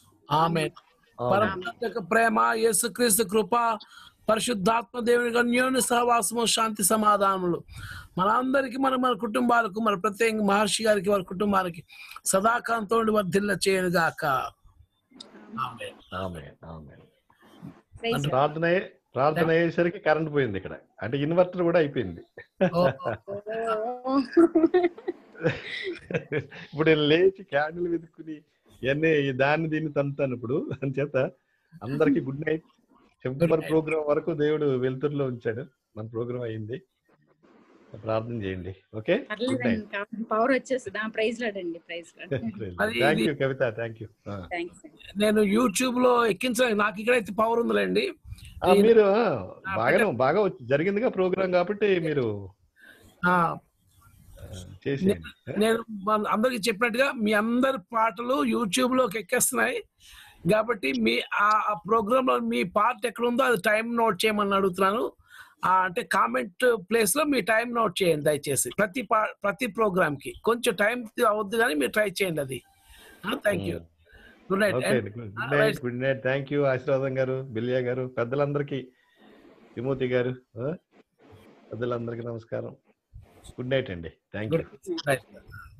ఆమె పరమ ప్రేమ యేసుక్రీస్తు కృప పరిశుద్ధాత్మ దేవుని అన్యోన్య సహవాసము శాంతి సమాధానములు మనందరికి మన మన కుటుంబాలకు మన ప్రత్యేక మహర్షి గారికి వారి కుటుంబానికి సదాకాంతో వర్ధిల్ల చేయను గాక ఆమె ఆమె ఆమె Praise ప్రార్థన అయ్యే- ప్రార్థన అయ్యేసరికి కరెంట్ పోయింది ఇక్కడ అంటే ఇన్వర్టర్ కూడా అయిపోయింది ఇప్పుడు నేను లేచి క్యాండిల్ వెతుక్కుని ఇవన్నీ దాన్ని దీన్ని తంతాను ఇప్పుడు అంచేత అందరికి గుడ్ నైట్ సెప్టెంబర్ ప్రోగ్రామ్ వరకు దేవుడు వెలుతురులో ఉంచాడు మన ప్రోగ్రామ్ అయింది ప్రార్థన చేయండి ఓకే గుడ్ నైట్ పర్లేదండి పవర్ వచ్చేస్తుంది ప్రైజ్ లాడండి ప్రైజ్ అది థ్యాంక్ ఇది- you Kavitha thank you thanks నేను యూట్యూబ్ లో ఎక్కించడానికి నాకు ఇక్కడైతే పవర్ ఉందిలేండి మీరు ఆ, బాగానే బాగా వచ్చి- జరిగిందిగా ప్రోగ్రామ్ కాబట్టి మీరు ఆ, చేసేయండి నేను మన- అందరికీ చెప్పినట్టుగా మీ అందరి పాటలు యూట్యూబ్ లోకి ఎక్కేస్తున్నాయి కాబట్టి మీ ఆ ప్రోగ్రామ్ లో మీ పార్ట్ ఎక్కడ ఉందో అది టైం నోట్ చేయమని అడుగుతున్నాను ఆ, అంటే కామెంట్ ప్లేస్ లో మీ టైం నోట్ చేయండి దయచేసి ప్రతి పా- ప్రతి ప్రోగ్రామ్ కి కొంచెం టైం అవద్దు కానీ మీరు ట్రై చేయండి అది thank you good night okay good night good night thank you ఆశీర్వాదం గారు బిల్లియా గారు పెద్దలందరికీ విమూతి గారు ఆ? పెద్దలందరికీ నమస్కారం గుడ్ నైట్ అండి థ్యాంక్ యూ గుడ్ నైట్